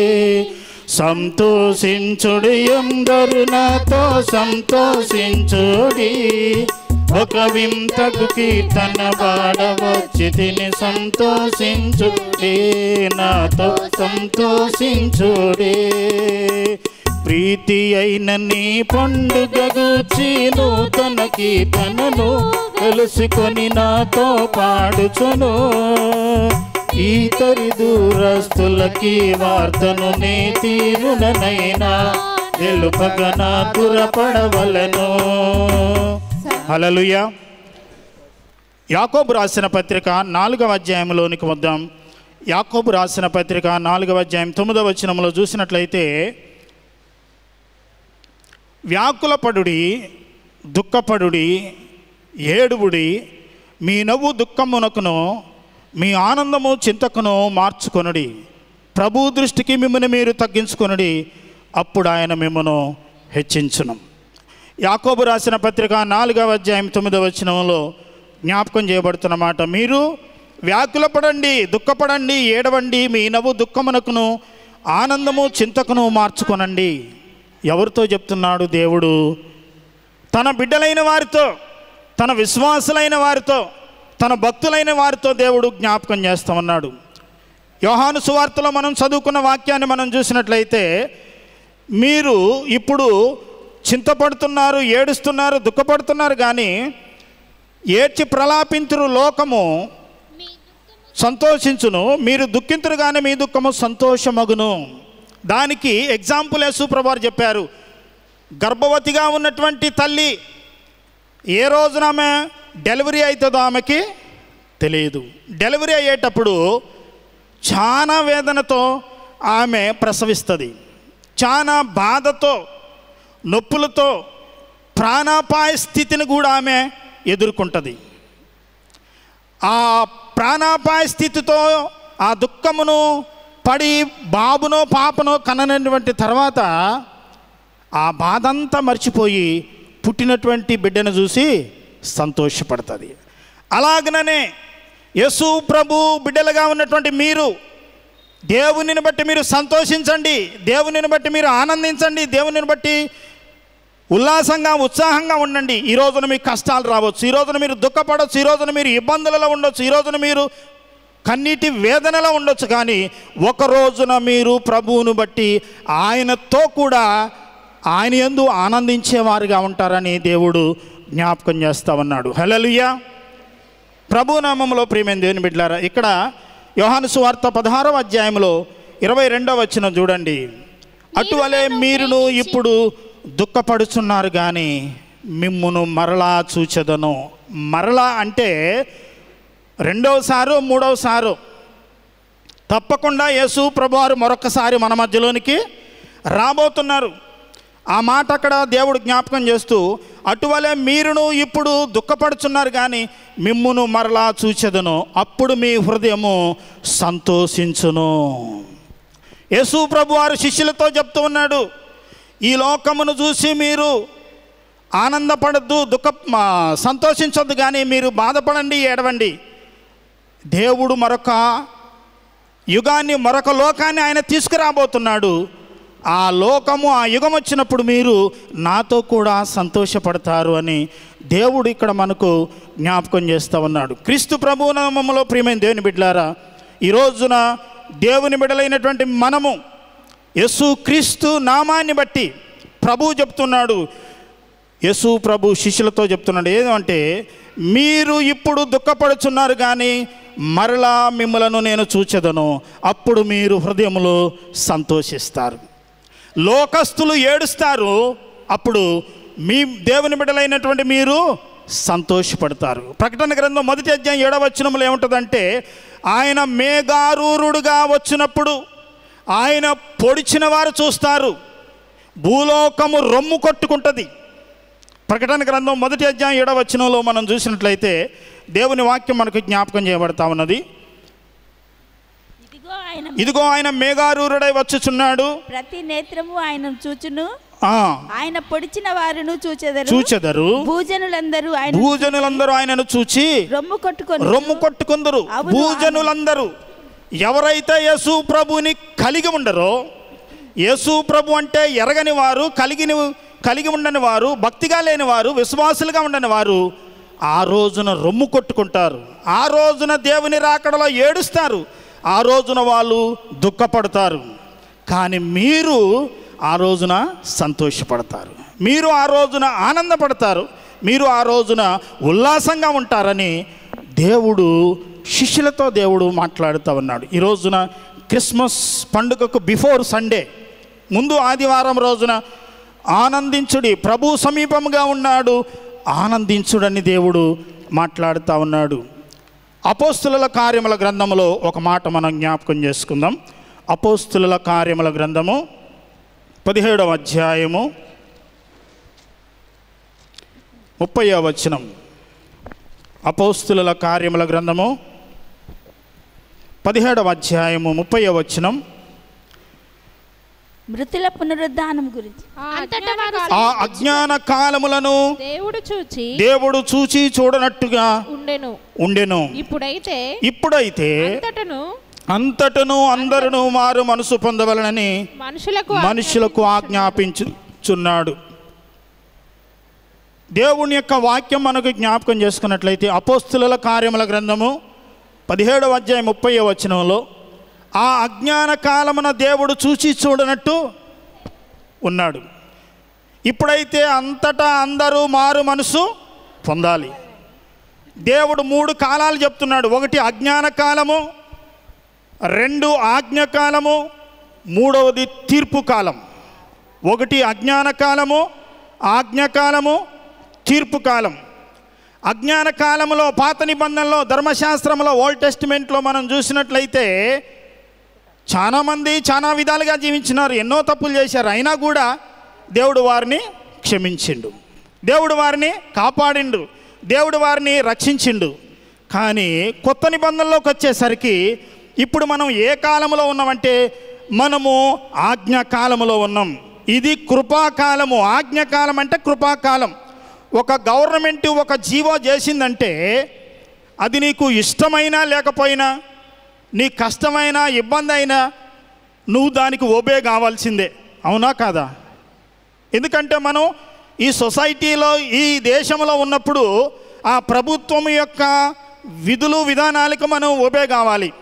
సంతోషించుడి అందరు నాతో సంతోషించుడి ఒక వింతకు కీర్తన పాడవచ్చి తిని సంతోషించుడే నాతో సంతోషించుడే ప్రీతి అయిన నీ పండుగ గూర్చి నూతన కీర్తనను తెలుసుకొని నాతో పాడుచును ఈతరి దూరస్తులకి వార్తను నే తీరుననైనా తెలుపక నా తురపడవలను హలలుయ యాకోబు రాసిన పత్రిక నాలుగవ అధ్యాయంలోనికి వద్దాం యాకోబు రాసిన పత్రిక నాలుగవ అధ్యాయం తొమ్మిదవ వచనంలో చూసినట్లయితే వ్యాకులపడుడి దుఃఖపడుడి ఏడువుడి మీ నవ్వు దుఃఖమునకును మీ ఆనందము చింతకును మార్చుకొనుడి ప్రభు దృష్టికి మిమ్మల్ని మీరు తగ్గించుకొనుడి అప్పుడు ఆయన మిమ్మను హెచ్చించును యాకోబు రాసిన పత్రిక నాలుగవ అధ్యాయం తొమ్మిదవ వచనంలో జ్ఞాపకం చేయబడుతున్న మాట మీరు వ్యాకులపడండి దుఃఖపడండి ఏడవండి మీ నవ్వు దుఃఖమునకును ఆనందము చింతకును మార్చుకొనండి ఎవరితో చెప్తున్నాడు దేవుడు తన బిడ్డలైన వారితో తన విశ్వాసులైన వారితో తన భక్తులైన వారితో దేవుడు జ్ఞాపకం చేస్తామన్నాడు యోహాను సువార్తలో మనం చదువుకున్న వాక్యాన్ని మనం చూసినట్లయితే మీరు ఇప్పుడు చింతపడుతున్నారు ఏడుస్తున్నారు దుఃఖపడుతున్నారు కానీ ఏడ్చి ప్రలాపింతురు లోకము మీ దుఃఖము సంతోషించును మీరు దుఃఖింతురు కానీ మీ దుఃఖము సంతోషమగును దానికి ఎగ్జాంపుల్ యేసు ప్రభువారు చెప్పారు గర్భవతిగా ఉన్నటువంటి తల్లి ఏ రోజున ఆమె డెలివరీ అవుతుందో ఆమెకి తెలియదు డెలివరీ అయ్యేటప్పుడు చాలా వేదనతో ఆమె ప్రసవిస్తుంది చాలా బాధతో నొప్పులతో ప్రాణాపాయ స్థితిని కూడా ఆమె ఎదుర్కొంటుంది ఆ ప్రాణాపాయ స్థితితో ఆ దుఃఖమును పడి బాబునో పాపనో కననటువంటి తర్వాత ఆ బాధ అంతా మర్చిపోయి పుట్టినటువంటి బిడ్డను చూసి సంతోషపడుతుంది అలాగనే యేసు ప్రభు బిడ్డలుగా ఉన్నటువంటి మీరు దేవునిని బట్టి మీరు సంతోషించండి దేవునిని బట్టి మీరు ఆనందించండి దేవునిని బట్టి ఉల్లాసంగా ఉత్సాహంగా ఉండండి ఈ రోజున మీకు కష్టాలు రావచ్చు ఈ రోజున మీరు దుఃఖపడవచ్చు ఈ రోజున మీరు ఇబ్బందులలో ఉండొచ్చు ఈ రోజున మీరు కన్నీటి వేదనలో ఉండొచ్చు కానీ ఒక రోజున మీరు ప్రభువును బట్టి ఆయనతో కూడా ఆయన ఎందు ఆనందించేవారుగా ఉంటారని దేవుడు జ్ఞాపకం చేస్తా ఉన్నాడు హలలుయా ప్రభు నామంలో ప్రియమైన దేవుని బిడ్డారా ఇక్కడ యోహాను సువార్త పదహారవ అధ్యాయంలో ఇరవై రెండవ వచ్చిన చూడండి అటువలే మీరును ఇప్పుడు దుఃఖపడుచున్నారు కానీ మిమ్మును మరలా చూచెదను మరలా అంటే రెండవసారు మూడవసారు తప్పకుండా యేసు ప్రభువారు మరొకసారి మన మధ్యలోనికి రాబోతున్నారు ఆ మాట అక్కడ దేవుడు జ్ఞాపకం చేస్తూ అటువలే మీరును ఇప్పుడు దుఃఖపడుచున్నారు కానీ మిమ్మును మరలా చూచెదను అప్పుడు మీ హృదయము సంతోషించును యేసు ప్రభు వారు శిష్యులతో చెప్తూ ఉన్నాడు ఈ లోకమును చూసి మీరు ఆనందపడద్దు దుఃఖ మా, సంతోషించొద్దు కానీ మీరు బాధపడండి ఏడవండి దేవుడు మరొక యుగాన్ని మరొక లోకాన్ని ఆయన తీసుకురాబోతున్నాడు ఆ లోకము ఆ యుగం వచ్చినప్పుడు మీరు నాతో కూడా సంతోషపడతారు అని దేవుడు ఇక్కడ మనకు జ్ఞాపకం చేస్తూ ఉన్నాడు క్రీస్తు ప్రభు నామములో ప్రియమైన దేవుని బిడ్డలారా ఈ రోజున దేవుని బిడ్డలైనటువంటి మనము యేసు క్రీస్తు నామాన్ని బట్టి ప్రభు చెప్తున్నాడు యేసు ప్రభు శిష్యులతో చెప్తున్నాడు ఏదంటే మీరు ఇప్పుడు దుఃఖపడుచున్నారు కానీ మరలా మిమ్మలను నేను చూచెదను అప్పుడు మీరు హృదయములో సంతోషిస్తారు లోకస్తులు ఏడుస్తారు అప్పుడు మీ దేవుని బిడ్డలైనటువంటి మీరు సంతోషపడతారు ప్రకటన గ్రంథం మొదటి అధ్యాయం ఏడవ వచనములు ఏముంటుందంటే ఆయన మేఘారూరుడుగా వచ్చినప్పుడు ఆయన పొడిచిన వారు చూస్తారు భూలోకము రొమ్ము కొట్టుకుంటుంది ప్రకటన గ్రంథం మొదటి అధ్యాయం ఏడవ వచనంలో మనం చూసినట్లయితే దేవుని వాక్యం మనకు జ్ఞాపకం చేయబడతా ఉన్నది ఇదిగో ఆయన ఇదిగో ఆయన మేఘారూరుడై వచ్చుచున్నాడు ప్రతి నేత్రము ఆయన చూచును ఆ, ఆయన పొడిచిన వారును చూచెదరు చూచెదరు భూజనులందరూ ఆయన భూజనులందరూ ఆయనను చూచి రొమ్ము కొట్టుకొని రొమ్ము కొట్టుకుందరు అవును, భూజనులందరూ ఎవరైతే యేసు ప్రభుని కలిగి ఉండరో యేసు ప్రభు అంటే ఎరగని వారు కలిగిని కలిగి ఉండని వారు భక్తిగా లేని వారు విశ్వాసులుగా ఉండని వారు ఆ రోజున రొమ్ము కొట్టుకుంటారు ఆ రోజున దేవుని రాకడలో ఏడుస్తారు ఆ రోజున వాళ్ళు దుఃఖపడతారు కానీ మీరు ఆ రోజున సంతోషపడతారు మీరు ఆ రోజున ఆనందపడతారు మీరు ఆ రోజున ఉల్లాసంగా ఉంటారని దేవుడు శిష్యులతో దేవుడు మాట్లాడుతూ ఉన్నాడు ఈ రోజున క్రిస్మస్ పండుగకు బిఫోర్ సండే ముందు ఆదివారం రోజున ఆనందించుడి ప్రభు సమీపముగా ఉన్నాడు ఆనందించుడని దేవుడు మాట్లాడుతూ ఉన్నాడు అపోస్తుల కార్యముల గ్రంథములో ఒక మాట మనం జ్ఞాపకం చేసుకుందాం అపోస్తుల కార్యముల గ్రంథము పదిహేడవ అధ్యాయము ముప్పైవ వచనం అపోస్తుల కార్యముల గ్రంథము పదిహేడవ అధ్యాయము ముప్పైవ వచనం మృతుల పునరుద్ధానం గురించి అంతటా వారు ఆ అజ్ఞాన కాలములను దేవుడు చూచి దేవుడు చూచి చూడనట్టుగా ఉండెను ఉండెను ఇప్పుడైతే ఇప్పుడైతే అంతటను అంతటను అందరును మారు మనసు పొందవలనని మనుషులకు మనుషులకు ఆజ్ఞాపించుచున్నాడు దేవుని యొక్క వాక్యం మనకు జ్ఞాపకం చేసుకున్నట్లయితే అపోస్తుల కార్యముల గ్రంథము పదిహేడవ అధ్యాయం ముప్పై వచనంలో ఆ అజ్ఞాన కాలమున దేవుడు చూచి చూడనట్టు ఉన్నాడు ఇప్పుడైతే అంతటా అందరూ మారు మనసు పొందాలి దేవుడు మూడు కాలాలు చెప్తున్నాడు ఒకటి అజ్ఞాన కాలము రెండు ఆజ్ఞకాలము మూడవది తీర్పు కాలం ఒకటి అజ్ఞాన కాలము ఆజ్ఞకాలము తీర్పు కాలం అజ్ఞాన కాలంలో పాత నిబంధనలో ధర్మశాస్త్రంలో ఓల్డ్ టెస్టిమెంట్లో మనం చూసినట్లయితే చాలామంది చాలా విధాలుగా జీవించినారు ఎన్నో తప్పులు చేశారు అయినా కూడా దేవుడు వారిని క్షమించిండు దేవుడు వారిని కాపాడిండు దేవుడు వారిని రక్షించిండు కానీ కొత్త నిబంధనలోకి వచ్చేసరికి ఇప్పుడు మనం ఏ కాలంలో ఉన్నామంటే మనము ఆజ్ఞాకాలములో ఉన్నాం ఇది కృపాకాలము ఆజ్ఞాకాలం అంటే కృపాకాలం ఒక గవర్నమెంట్ ఒక జీవో చేసిందంటే అది నీకు ఇష్టమైనా లేకపోయినా నీ కష్టమైన ఇబ్బంది అయినా నువ్వు దానికి ఓబే కావాల్సిందే అవునా కాదా ఎందుకంటే మనం ఈ సొసైటీలో ఈ దేశంలో ఉన్నప్పుడు ఆ ప్రభుత్వం యొక్క విధులు విధానాలకు మనం ఓబే కావాలి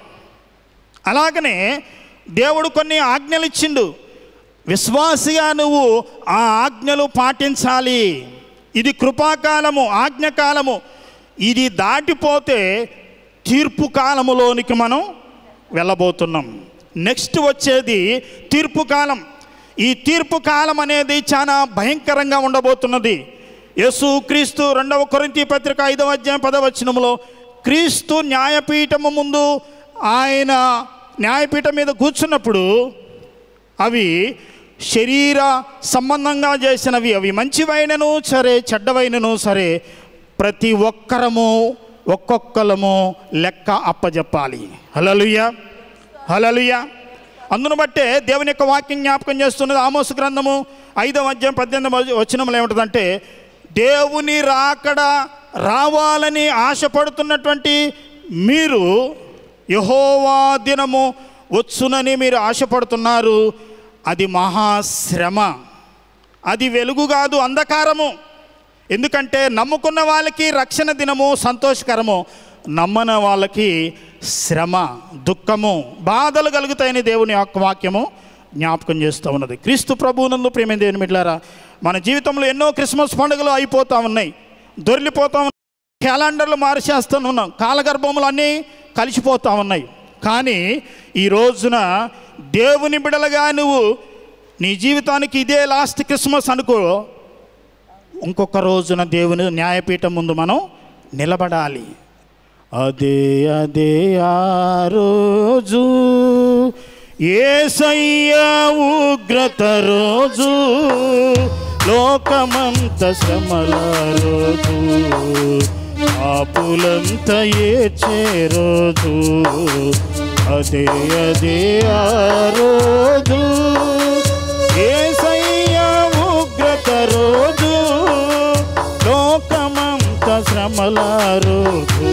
అలాగనే దేవుడు కొన్ని ఆజ్ఞలు ఇచ్చిండు విశ్వాసిగా నువ్వు ఆ ఆజ్ఞలు పాటించాలి ఇది కృపాకాలము ఆజ్ఞకాలము ఇది దాటిపోతే తీర్పు కాలములోనికి మనం వెళ్ళబోతున్నాం నెక్స్ట్ వచ్చేది తీర్పు కాలం ఈ తీర్పు కాలం అనేది చాలా భయంకరంగా ఉండబోతున్నది యేసు క్రీస్తు రెండవ కొరింతి పత్రిక ఐదవ అధ్యాయం పదవచనములో క్రీస్తు న్యాయపీఠము ముందు ఆయన న్యాయపీఠం మీద కూర్చున్నప్పుడు అవి శరీర సంబంధంగా చేసినవి అవి మంచివైనను సరే చెడ్డవైనను సరే ప్రతి ఒక్కరము ఒక్కొక్కలము లెక్క అప్పజెప్పాలి హలలుయ హలలుయ అందును బట్టే దేవుని యొక్క వాక్యం జ్ఞాపకం చేస్తున్నది ఆమోసు గ్రంథము ఐదవ అధ్యాయం పద్దెనిమిది వచనంలో ఏముంటుందంటే దేవుని రాకడ రావాలని ఆశపడుతున్నటువంటి మీరు యహోవా దినము వచ్చునని మీరు ఆశపడుతున్నారు అది మహాశ్రమ అది వెలుగు కాదు అంధకారము ఎందుకంటే నమ్ముకున్న వాళ్ళకి రక్షణ దినము సంతోషకరము నమ్మని వాళ్ళకి శ్రమ దుఃఖము బాధలు కలుగుతాయని దేవుని యొక్క వాక్యము జ్ఞాపకం చేస్తూ ఉన్నది క్రీస్తు ప్రభువునందు ప్రేమ దేవుని మిట్లారా మన జీవితంలో ఎన్నో క్రిస్మస్ పండుగలు అయిపోతూ ఉన్నాయి దొరికిపోతూ ఉన్నాయి క్యాలెండర్లు మార్చేస్తూ ఉన్నాం కాలగర్భములు అన్నీ కలిసిపోతూ ఉన్నాయి కానీ ఈ రోజున దేవుని బిడలుగా నువ్వు నీ జీవితానికి ఇదే లాస్ట్ క్రిస్మస్ అనుకో ఇంకొక రోజున దేవుని న్యాయపీఠం ముందు మనం నిలబడాలి అదే అదే ఆ రోజు ఏసయ్య ఉగ్రత రోజు లోకమంత శ్రమల రోజు ఆపులంత ఏచే రోజు అదే అదే ఆ రోజు ఏసయ్య ఉగ్రత రోజు లోకమంత శ్రమల రోజు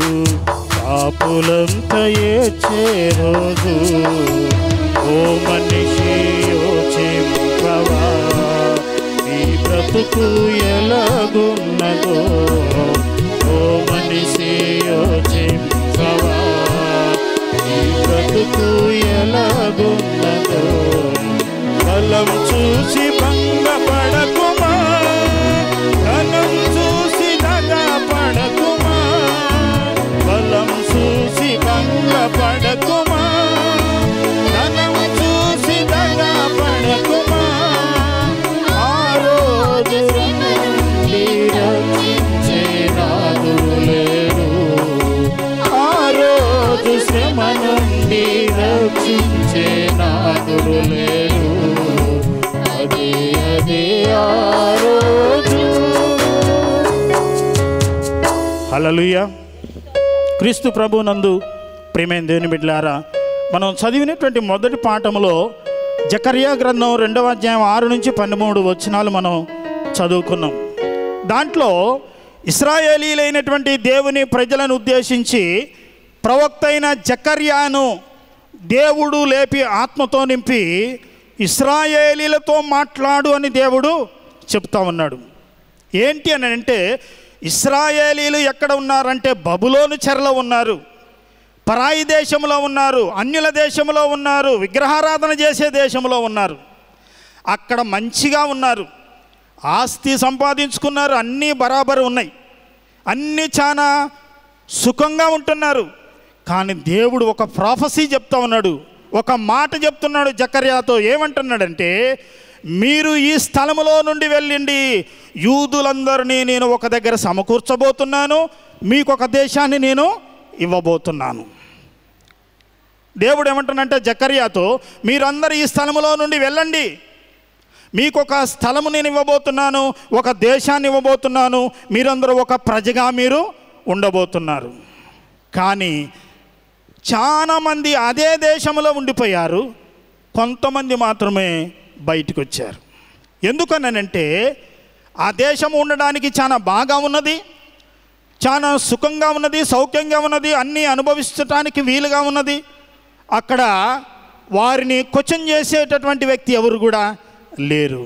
పాపులంత ఏచే రోజు ఓ మనిషి యోచింపవా ఈ బ్రతుకు ఎలాగున్నదో ఓ మనిషి యోచింపవా ఈ బ్రతుకు ఎలాగున్నదో బలం చూసి భంగపడకుమా ధనం చూసి దగా పడకుమా బలం చూసి భంగపడకుమా ధనం చూసి దగా పడకుమా ఆ రోజు నుండి రక్షించే నాదుల రక్షించే నాదుడు లేడు అది అది ఆ రోజు హల్లెలూయా క్రీస్తు ప్రభు నందు ప్రేమైన దేవుని బిడ్డలారా మనం చదివినటువంటి మొదటి పాఠములో జకర్యా గ్రంథం రెండవ అధ్యాయం ఆరు నుంచి పన్నెండు వచనాలు మనం చదువుకున్నాం దాంట్లో ఇస్రాయేలీలైనటువంటి దేవుని ప్రజలను ఉద్దేశించి ప్రవక్త అయిన జకర్యాను దేవుడు లేపి ఆత్మతో నింపి ఇస్రాయేలీలతో మాట్లాడు అని దేవుడు చెప్తా ఉన్నాడు ఏంటి అని అంటే ఇస్రాయేలీలు ఎక్కడ ఉన్నారంటే బబులోను చెరలో ఉన్నారు పరాయి దేశంలో ఉన్నారు అన్యుల దేశంలో ఉన్నారు విగ్రహారాధన చేసే దేశంలో ఉన్నారు అక్కడ మంచిగా ఉన్నారు ఆస్తి సంపాదించుకున్నారు అన్నీ బరాబరు ఉన్నాయి అన్నీ చాలా సుఖంగా ఉంటున్నారు కానీ దేవుడు ఒక ప్రాఫసీ చెప్తా ఉన్నాడు ఒక మాట చెప్తున్నాడు జకర్యాతో ఏమంటున్నాడంటే మీరు ఈ స్థలములో నుండి వెళ్ళండి యూదులందరినీ నేను ఒక దగ్గర సమకూర్చబోతున్నాను మీకు ఒక దేశాన్ని నేను ఇవ్వబోతున్నాను దేవుడు ఏమంటున్నంటే జకర్యాతో మీరందరూ ఈ స్థలములో నుండి వెళ్ళండి మీకు ఒక స్థలము నేను ఇవ్వబోతున్నాను ఒక దేశాన్ని ఇవ్వబోతున్నాను మీరందరూ ఒక ప్రజగా మీరు ఉండబోతున్నారు కానీ చాలామంది అదే దేశంలో ఉండిపోయారు కొంతమంది మాత్రమే బయటకు వచ్చారు ఎందుకనంటే ఆ దేశం ఉండడానికి చాలా బాగా ఉన్నది చాలా సుఖంగా ఉన్నది సౌఖ్యంగా ఉన్నది అన్నీ అనుభవించటానికి వీలుగా ఉన్నది అక్కడ వారిని క్వశ్చన్ చేసేటటువంటి వ్యక్తి ఎవరు కూడా లేరు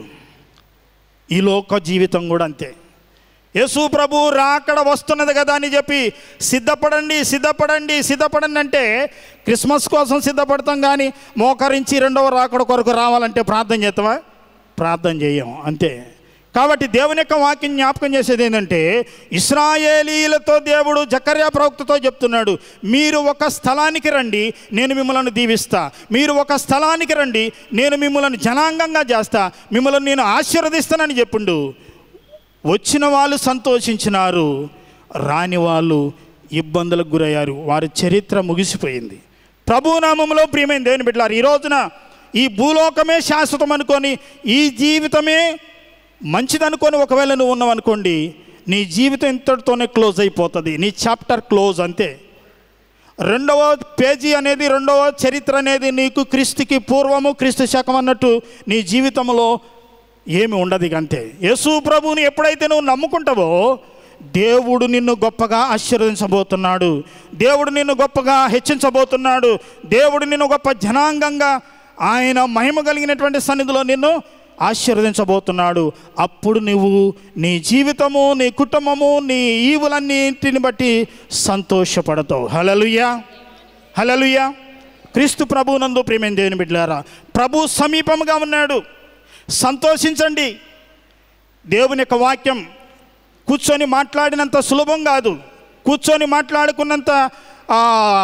ఈ లోక జీవితం కూడా అంతే యేసు ప్రభు రాకడ వస్తున్నది కదా అని చెప్పి సిద్ధపడండి సిద్ధపడండి సిద్ధపడండి అంటే క్రిస్మస్ కోసం సిద్ధపడతాం కానీ మోకరించి రెండవ రాకడ కొరకు రావాలంటే ప్రార్థన చేస్తావా ప్రార్థన చేయం అంతే కాబట్టి దేవుని యొక్క వాక్యం జ్ఞాపకం చేసేది ఏంటంటే ఇస్రాయేలీలతో దేవుడు జకర్యా ప్రవక్తతో చెప్తున్నాడు మీరు ఒక స్థలానికి రండి నేను మిమ్మల్ని దీవిస్తా మీరు ఒక స్థలానికి రండి నేను మిమ్మల్ని జనాంగంగా చేస్తా మిమ్మల్ని నేను ఆశీర్వదిస్తానని చెప్పిండు వచ్చిన వాళ్ళు సంతోషించినారు రాని వాళ్ళు ఇబ్బందులకు గురయ్యారు వారి చరిత్ర ముగిసిపోయింది ప్రభునామంలో ప్రియమైన దేవుని బిడ్డలారు ఈ రోజున ఈ భూలోకమే శాశ్వతం అనుకొని ఈ జీవితమే మంచిదనుకొని ఒకవేళ నువ్వు ఉన్నావనుకోండి నీ జీవితం ఇంతటితోనే క్లోజ్ అయిపోతుంది నీ చాప్టర్ క్లోజ్ అంతే రెండవ పేజీ అనేది రెండవ చరిత్ర అనేది నీకు క్రీస్తుకి పూర్వము క్రీస్తు శకం అన్నట్టు నీ జీవితంలో ఏమి ఉండదు ఇక అంతే యేసు ప్రభువుని ఎప్పుడైతే నువ్వు నమ్ముకుంటావో దేవుడు నిన్ను గొప్పగా ఆశీర్వదించబోతున్నాడు దేవుడు నిన్ను గొప్పగా హెచ్చించబోతున్నాడు దేవుడు నిన్ను గొప్ప జనాంగంగా ఆయన మహిమ కలిగినటువంటి సన్నిధిలో నిన్ను ఆశీర్వదించబోతున్నాడు అప్పుడు నువ్వు నీ జీవితము నీ కుటుంబము నీ ఈవులన్నింటిని బట్టి సంతోషపడతావు హలలుయా హలలుయా క్రీస్తు ప్రభునందు ప్రేమైన దేవుని బిడ్డలారా ప్రభు సమీపముగా ఉన్నాడు సంతోషించండి దేవుని యొక్క వాక్యం కూర్చొని మాట్లాడినంత సులభం కాదు కూర్చొని మాట్లాడుకున్నంత ఆ,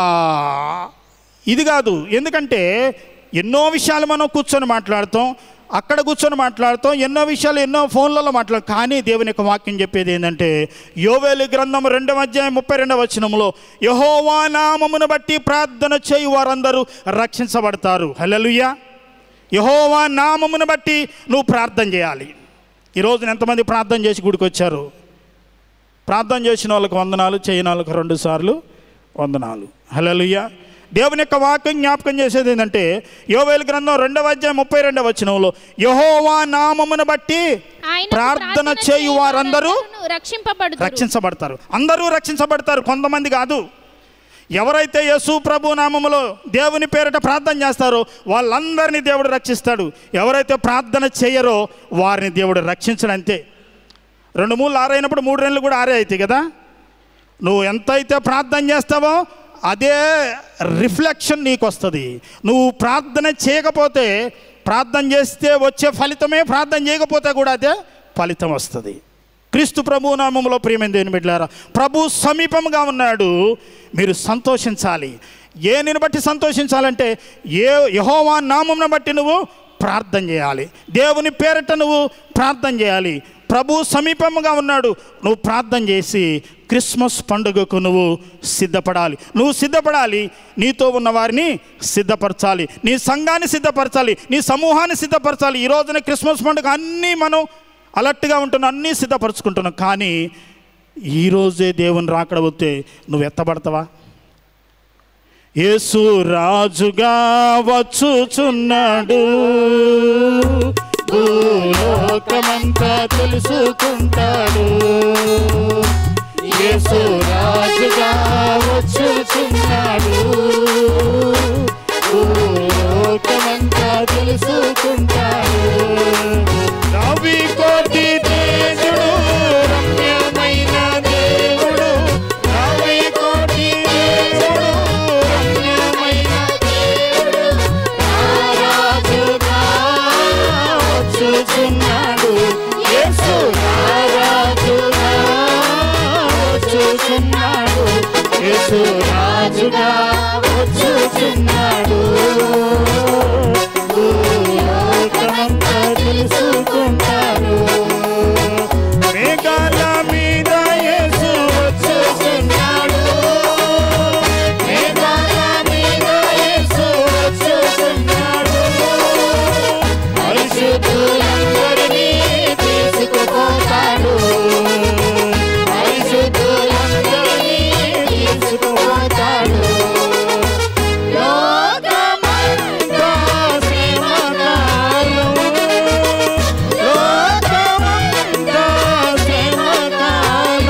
ఇది కాదు ఎందుకంటే ఎన్నో విషయాలు మనం కూర్చొని మాట్లాడతాం అక్కడ కూర్చొని మాట్లాడతాం ఎన్నో విషయాలు ఎన్నో ఫోన్లలో మాట్లాడు కానీ దేవుని యొక్క వాక్యం చెప్పేది ఏంటంటే యోవేలు గ్రంథం రెండవ అధ్యాయం ముప్పై రెండవ వచనంలో యహోవా నామమును బట్టి ప్రార్థన చేయు వారందరూ రక్షించబడతారు హల్లెలూయా యహోవా నామమును బట్టి నువ్వు ప్రార్థన చేయాలి ఈరోజు ఎంతమంది ప్రార్థన చేసి గుడికి వచ్చారు ప్రార్థన చేసిన వాళ్ళకి వందనాలు చేయని వాళ్ళకి రెండు సార్లు వందనాలు హలలుయ్య దేవుని యొక్క వాక్యం జ్ఞాపకం చేసేది ఏంటంటే యోవేలు గ్రంథం రెండవ అధ్యాయం ముప్పై రెండవ వచనంలో యహోవా నామమును బట్టి ఆయనకు ప్రార్థన చేయు వారందరూ రక్షింపబడు రక్షించబడతారు అందరూ రక్షించబడతారు కొంతమంది కాదు ఎవరైతే యేసు ప్రభు నామములో దేవుని పేరిట ప్రార్థన చేస్తారో వాళ్ళందరినీ దేవుడు రక్షిస్తాడు ఎవరైతే ప్రార్థన చేయరో వారిని దేవుడు రక్షించడు అంతే రెండు మూడు ఆరైనప్పుడు మూడు రెండు కూడా ఆరే అవుతాయి కదా నువ్వు ఎంతైతే ప్రార్థన చేస్తావో అదే రిఫ్లెక్షన్ నీకు వస్తుంది నువ్వు ప్రార్థన చేయకపోతే ప్రార్థన చేస్తే వచ్చే ఫలితమే ప్రార్థన చేయకపోతే కూడా అదే ఫలితం వస్తుంది క్రీస్తు ప్రభు నామంలో ప్రియమైన దేవుని బిడ్డలారా ప్రభు సమీపంగా ఉన్నాడు మీరు సంతోషించాలి ఏనిని బట్టి సంతోషించాలంటే ఏ యహోవా నామంను బట్టి నువ్వు ప్రార్థన చేయాలి దేవుని పేరిట నువ్వు ప్రార్థన చేయాలి ప్రభు సమీపంగా ఉన్నాడు నువ్వు ప్రార్థన చేసి క్రిస్మస్ పండుగకు నువ్వు సిద్ధపడాలి నువ్వు సిద్ధపడాలి నీతో ఉన్న వారిని సిద్ధపరచాలి నీ సంఘాన్ని సిద్ధపరచాలి నీ సమూహాన్ని సిద్ధపరచాలి ఈ రోజున క్రిస్మస్ పండుగ అన్నీ మనం అలర్ట్గా ఉంటున్నాం అన్నీ సిద్ధపరచుకుంటున్నాం కానీ ఈరోజే దేవుని రాకడ వస్తే నువ్వు ఎత్తబడతావా యేసు రాజుగా వచ్చుచున్నాడు భూలోకమంతా తెలుసుకుంటాడు యేసు రాజుగా వచ్చుచున్నాడు భూలోకమంతా తెలుసుకుంటాడు రవి కోటి తేజుడు రమ్యమైన దేవుడు రవి కోటి తేజుడు రమ్యమైన దేవుడు రారాజుగా వచ్చుచున్నాడు యేసు రారాజుగా వచ్చుచున్నాడు యేసు రాజుగా వచ్చుచున్నాడు భూలోకమంతా తెలుసుకుంటారు మేఘాల మీద యేసు వచ్చుచున్నాడు మేఘాల మీద యేసు వచ్చుచున్నాడు పరిశుద్ధులందరినీ తీసుకుపోతాడు పరిశుద్ధులందరినీ తీసుకుపోతాడు లోకమంతా శ్రమకాలం లోకమంతా శ్రమకాలం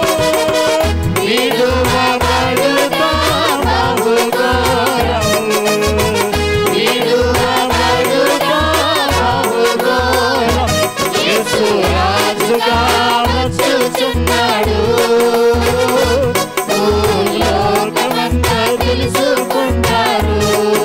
విడువబడుతా బహుఘోరం విడువబడుతా బహుఘోరం యేసు రాజుగా వచ్చుచున్నాడు భూలోకమంతా తెలుసుకుంటారు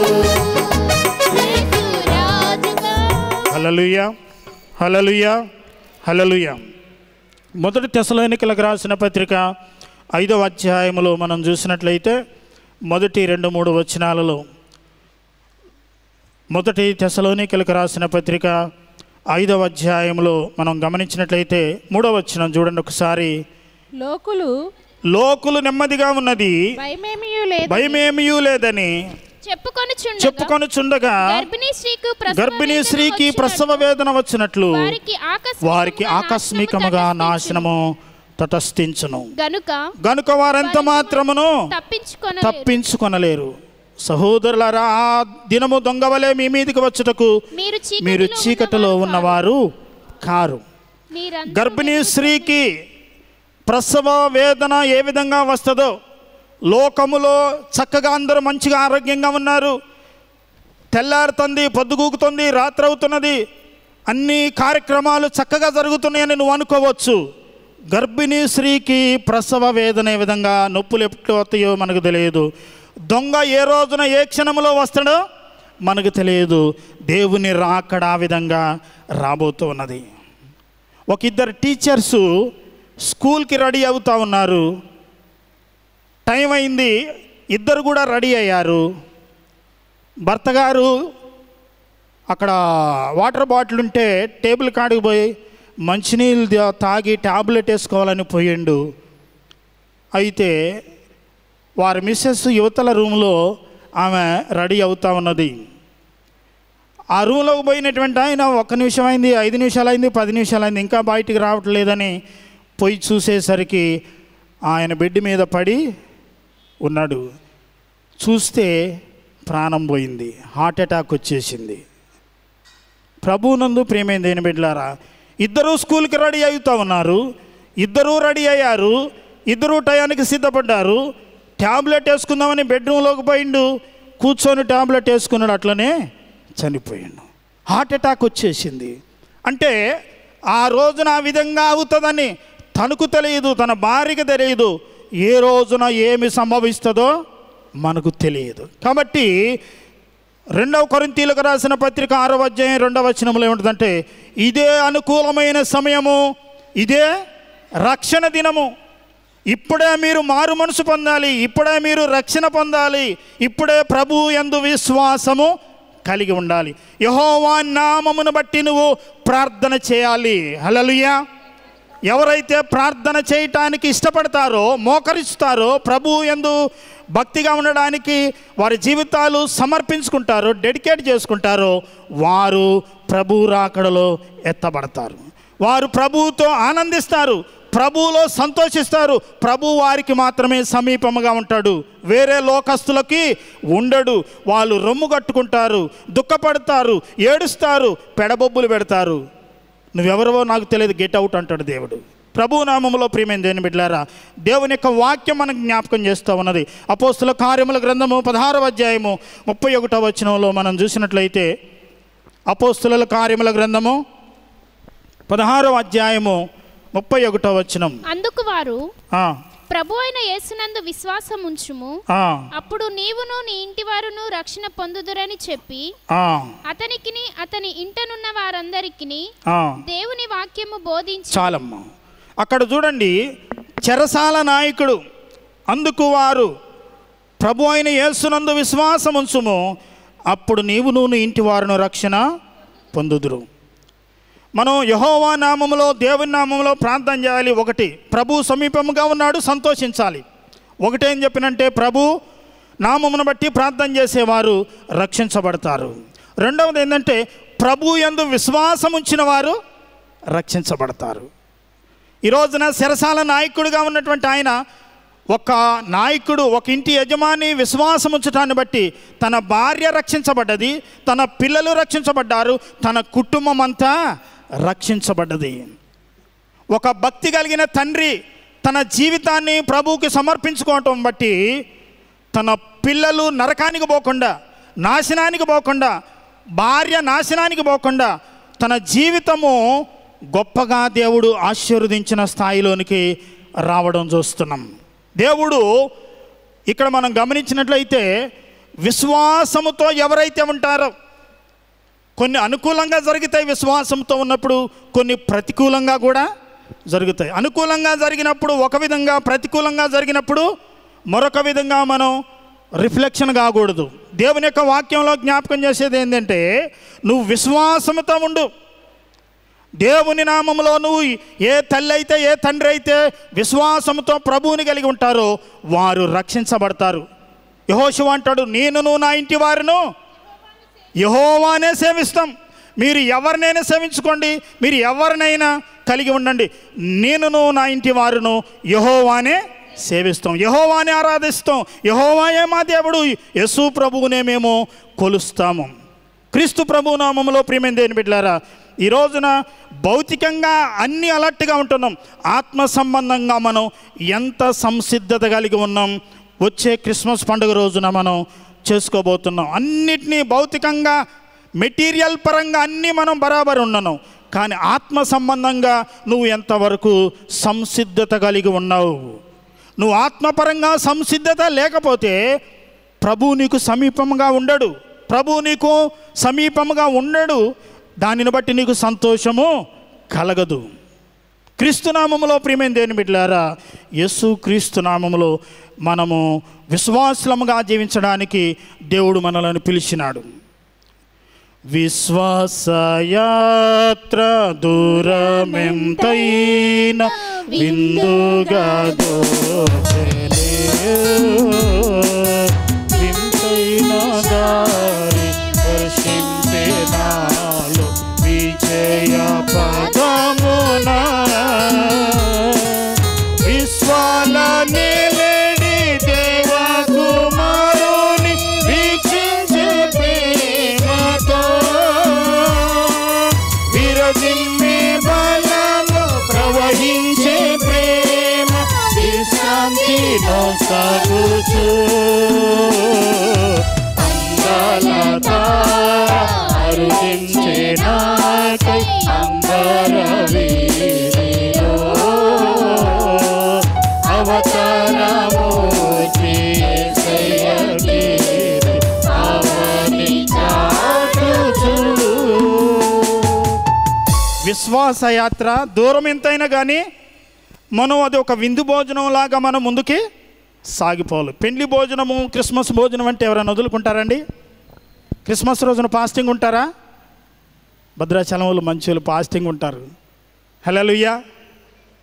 హలలుయ హలలుయ హలలుయ మొదటి తెసలోనికలకు రాసిన పత్రిక ఐదవ అధ్యాయములో మనం చూసినట్లయితే మొదటి రెండు మూడు వచనాలలో మొదటి తెసలోనికలకు రాసిన పత్రిక ఐదవ అధ్యాయంలో మనం గమనించినట్లయితే మూడవ వచనం చూడండి ఒకసారి లోకులు లోకులు నెమ్మదిగా ఉన్నది భయమేమీ లేదు భయమేమియూ లేదని చెప్పుకొని చెప్పుకొనుచుండగా గర్భిణీ స్త్రీకు ప్రసవ గర్భిణీ వేదన స్త్రీకి వచ్చినట్లు ప్రసవ వేదన వచ్చినట్లు వారికి ఆకస్మికముగా వారికి ఆకస్మికముగా నాశనము తటస్థించును గనుక గనుక వారెంత మాత్రమును తప్పించుకొన తప్పించుకొనలేరు సహోదరులారా ఆ దినము దొంగవలే మీ మీదికి వచ్చుటకు మీరు మీరు చీకటిలో చీకటిలో ఉన్నవారు ఉన్నవారు కారు మీరందరూ గర్భిణీ స్త్రీకి ప్రసవ వేదన ఏ విధంగా వస్తుందో లోకములో చక్కగా అందరూ మంచిగా ఆరోగ్యంగా ఉన్నారు తెల్లారుతుంది పొద్దుగూకుతుంది రాత్రి అవుతున్నది అన్ని కార్యక్రమాలు చక్కగా జరుగుతున్నాయని నువ్వు అనుకోవచ్చు గర్భిణీ స్త్రీకి ప్రసవ వేదన ఏ విధంగా నొప్పులు ఎప్పుడు వస్తాయో మనకు తెలియదు దొంగ ఏ రోజున ఏ క్షణంలో వస్తాడో మనకు తెలియదు దేవుని రాకడ ఆ విధంగా రాబోతూ ఉన్నది ఒక ఇద్దరు టీచర్సు స్కూల్కి రెడీ అవుతా ఉన్నారు టైం అయింది ఇద్దరు కూడా రెడీ అయ్యారు భర్త గారు అక్కడ వాటర్ బాటిల్ ఉంటే టేబుల్ కాడికి పోయి మంచినీళ్ళు దా- తాగి ట్యాబ్లెట్ వేసుకోవాలని పోయిండు అయితే వారి మిస్సెస్ యువతల రూమ్లో ఆమె రెడీ అవుతా ఉన్నది ఆ రూమ్లోకి పోయినటువంటి ఆయన ఒక్క నిమిషం అయింది ఐదు నిమిషాలు అయింది పది నిమిషాలు అయింది ఇంకా బయటికి రావట్లేదని పోయి చూసేసరికి ఆయన బెడ్ మీద పడి ఉన్నాడు చూస్తే ప్రాణం పోయింది హార్ట్ అటాక్ వచ్చేసింది ప్రభువునందు ప్రేమైన దేని బిడ్డలారా ఇద్దరూ స్కూల్కి రెడీ అవుతా ఉన్నారు ఇద్దరూ రెడీ అయ్యారు ఇద్దరూ టయానికి సిద్ధపడ్డారు ట్యాబ్లెట్ వేసుకుందామని బెడ్రూమ్లోకి పోయిండు కూర్చొని ట్యాబ్లెట్ వేసుకున్నాడు అట్లనే చనిపోయిండు హార్ట్ అటాక్ వచ్చేసింది అంటే ఆ రోజున ఆ విధంగా అవుతుందని తనకు తెలియదు తన భార్యకి తెలియదు ఏ రోజున ఏమి సంభవిస్తుందో మనకు తెలియదు కాబట్టి రెండవ కొరింతీలకు రాసిన పత్రిక ఆరో అధ్యాయం రెండవ వచనంలో ఏముంటుందంటే ఇదే అనుకూలమైన సమయము ఇదే రక్షణ దినము ఇప్పుడే మీరు మారు మనసు పొందాలి ఇప్పుడే మీరు రక్షణ పొందాలి ఇప్పుడే ప్రభు యందు విశ్వాసము కలిగి ఉండాలి యహోవా నామమును బట్టి నువ్వు ప్రార్థన చేయాలి హలలుయా ఎవరైతే ప్రార్థన చేయటానికి ఇష్టపడతారో మోకరిస్తారో ప్రభు ఎందు భక్తిగా ఉండడానికి వారి జీవితాలు సమర్పించుకుంటారో డెడికేట్ చేసుకుంటారో వారు ప్రభు రాకడలో ఎత్తబడతారు వారు ప్రభువుతో ఆనందిస్తారు ప్రభువులో సంతోషిస్తారు ప్రభు వారికి మాత్రమే సమీపముగా ఉంటాడు వేరే లోకస్తులకి ఉండడు వాళ్ళు రొమ్ము కట్టుకుంటారు దుఃఖపడతారు ఏడుస్తారు పెడబొబ్బులు పెడతారు నువ్వెవరవో నాకు తెలియదు గెట్ అవుట్ అంటాడు దేవుడు ప్రభు నామములో ప్రియమైన దేని బిడ్డారా దేవుని యొక్క వాక్యం మనకు జ్ఞాపకం చేస్తూ ఉన్నది అపోస్తుల కార్యముల గ్రంథము పదహారవ అధ్యాయము ముప్పై ఒకటవ వచనంలో మనం చూసినట్లయితే అపోస్తుల కార్యముల గ్రంథము పదహారవ అధ్యాయము ముప్పై ఒకటవ వచనం అందుకు వారు ఆ, ప్రభు అయిన యేసునందు విశ్వాసం ఉంచుము ఆ, అప్పుడు నీవును నీ ఇంటి వారును రక్షణ పొందుదురని చెప్పి ఆ, అతనికిని అతని ఇంటనున్న వారందరికిని ఆ. దేవుని వాక్యము బోధించి చాలమ్మా అక్కడ చూడండి చెరసాల నాయకుడు అందుకు వారు ప్రభు అయిన యేసునందు విశ్వాసం ఉంచుము అప్పుడు నీవు నువ్వు ఇంటి వారును రక్షణ పొందుదురు మనం యహోవా నామములో దేవుని నామములో ప్రార్థన చేయాలి ఒకటి ప్రభు సమీపముగా ఉన్నాడు సంతోషించాలి ఒకటేం చెప్పినంటే ప్రభు నామమును బట్టి ప్రార్థన చేసేవారు రక్షించబడతారు రెండవది ఏంటంటే ప్రభు యందు విశ్వాసం ఉంచిన వారు రక్షించబడతారు ఈ రోజున శరసాల నాయకుడిగా ఉన్నటువంటి ఆయన ఒక నాయకుడు ఒక ఇంటి యజమాని విశ్వాసం ఉంచటాన్ని బట్టి తన భార్య రక్షించబడ్డది తన పిల్లలు రక్షించబడ్డారు తన కుటుంబం అంతా రక్షించబడ్డది ఒక భక్తి కలిగిన తండ్రి తన జీవితాన్ని ప్రభువుకి సమర్పించుకోవటం బట్టి తన పిల్లలు నరకానికి పోకుండా నాశనానికి పోకుండా భార్య నాశనానికి పోకుండా తన జీవితము గొప్పగా దేవుడు ఆశీర్వదించిన స్థాయిలోనికి రావడం చూస్తున్నాం దేవుడు ఇక్కడ మనం గమనించినట్లయితే విశ్వాసముతో ఎవరైతే ఉంటారో కొన్ని అనుకూలంగా జరుగుతాయి విశ్వాసంతో ఉన్నప్పుడు కొన్ని ప్రతికూలంగా కూడా జరుగుతాయి అనుకూలంగా జరిగినప్పుడు ఒక విధంగా ప్రతికూలంగా జరిగినప్పుడు మరొక విధంగా మనం రిఫ్లెక్షన్ కాకూడదు దేవుని యొక్క వాక్యంలో జ్ఞాపకం చేసేది ఏంటంటే నువ్వు విశ్వాసంతో ఉండు దేవుని నామంలో నువ్వు ఏ తల్లి అయితే ఏ తండ్రి అయితే విశ్వాసంతో ప్రభువుని కలిగి ఉంటారో వారు రక్షించబడతారు యహోశివ అంటాడు నేను నువ్వు నా ఇంటి వారును యహోవానే సేవిస్తాం మీరు ఎవరినైనా సేవించుకోండి మీరు ఎవరినైనా కలిగి ఉండండి నేనును నా ఇంటి వారును యహోవానే సేవిస్తాం యహోవానే ఆరాధిస్తాం యహోవాయే మా దేవుడు యశు ప్రభువునే మేము కొలుస్తాము క్రీస్తు ప్రభు నామములో ప్రియమైన దేని బిడ్డారా ఈ రోజున భౌతికంగా అన్ని అలర్ట్గా ఉంటున్నాం ఆత్మ సంబంధంగా మనం ఎంత సంసిద్ధత కలిగి ఉన్నాం వచ్చే క్రిస్మస్ పండుగ రోజున మనం చేసుకోబోతున్నాం అన్నిటినీ భౌతికంగా మెటీరియల్ పరంగా అన్నీ మనం బరాబర్ ఉన్నాను కానీ ఆత్మ సంబంధంగా నువ్వు ఎంతవరకు సంసిద్ధత కలిగి ఉన్నావు నువ్వు ఆత్మపరంగా సంసిద్ధత లేకపోతే ప్రభు నీకు సమీపంగా ఉండడు ప్రభు నీకు సమీపంగా ఉండడు దానిని బట్టి నీకు సంతోషము కలగదు క్రీస్తునామములో ప్రియమైన దేని బిడ్డారా యేసు క్రీస్తునామములో మనము విశ్వాసముగా జీవించడానికి దేవుడు మనలను పిలిచినాడు విశ్వాసయాత్ర దూరమెంతైన విందుగా దోచెనే. వింతైన దారి దర్శింపే నాలో విజయ పదమున విశ్వాల నిలడి దేవ కుమారుని వీక్షించే ప్రేమతో విరజిమ్మే బలము ప్రవహించే ప్రేమ విశ్రాంతిలో సాగుచు అందాల తార అరుదించే నాకై అంబర వీరిలో అవతారము చేసయ్యకి అవని చాటుచు విశ్వాసయాత్ర దూరం ఎంతైనా కానీ మనం అది ఒక విందు భోజనం లాగా మనం ముందుకి సాగిపోవాలి పెండ్లి భోజనము క్రిస్మస్ భోజనం అంటే ఎవరైనా వదులుకుంటారండి క్రిస్మస్ రోజున ఫాస్టింగ్ ఉంటారా భద్రాచలం వాళ్ళు మంచి వాళ్ళు ఫాస్టింగ్ ఉంటారు హలోయ్యా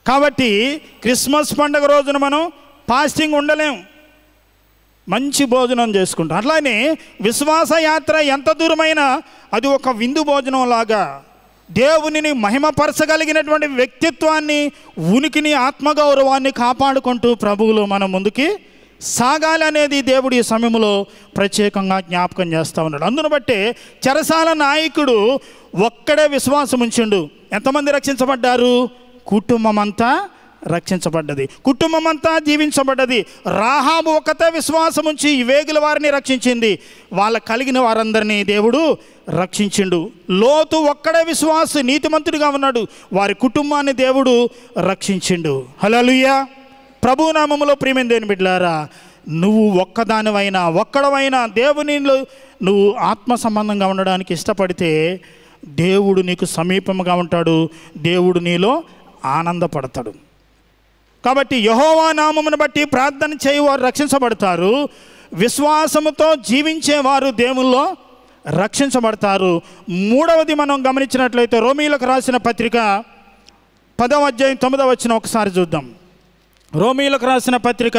కాబట్టి క్రిస్మస్ పండుగ రోజున మనం ఫాస్టింగ్ ఉండలేం మంచి భోజనం చేసుకుంటాం అట్లానే విశ్వాస యాత్ర ఎంత దూరమైనా అది ఒక విందు భోజనం లాగా దేవునిని మహిమపరచగలిగినటువంటి వ్యక్తిత్వాన్ని ఉనికిని ఆత్మగౌరవాన్ని కాపాడుకుంటూ ప్రభువులో మనం ముందుకి సాగాలి అనేది దేవుడు ఈ సమయంలో ప్రత్యేకంగా జ్ఞాపకం చేస్తూ ఉన్నాడు అందును బట్టే చెరసాల నాయకుడు ఒక్కడే విశ్వాసం ఉంచిండు ఎంతమంది రక్షించబడ్డారు కుటుంబం అంతా రక్షించబడ్డది కుటుంబం అంతా జీవించబడ్డది రాహాబు ఒకతే విశ్వాసం ఉంచి ఈ వేగుల వారిని రక్షించింది వాళ్ళ కలిగిన వారందరినీ దేవుడు రక్షించిండు లోతు ఒక్కడే విశ్వాస నీతిమంతుడిగా ఉన్నాడు వారి కుటుంబాన్ని దేవుడు రక్షించిండు హలలుయ్యా ప్రభునామములో ప్రియమైన దేని బిడ్డలారా నువ్వు ఒక్కదానివైనా ఒక్కడవైనా దేవునిలో నువ్వు ఆత్మ సంబంధంగా ఉండడానికి ఇష్టపడితే దేవుడు నీకు సమీపంగా ఉంటాడు దేవుడు నీలో ఆనందపడతాడు కాబట్టి యహోవా నామమును బట్టి ప్రార్థన చేయవారు రక్షించబడతారు విశ్వాసముతో జీవించేవారు దేవుల్లో రక్షించబడతారు మూడవది మనం గమనించినట్లయితే రోమీలకు రాసిన పత్రిక పదవ అధ్యాయం తొమ్మిదవ వచ్చిన ఒకసారి చూద్దాం రోమీలకు రాసిన పత్రిక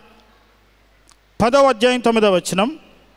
పదవ అధ్యాయం తొమ్మిదవ వచనం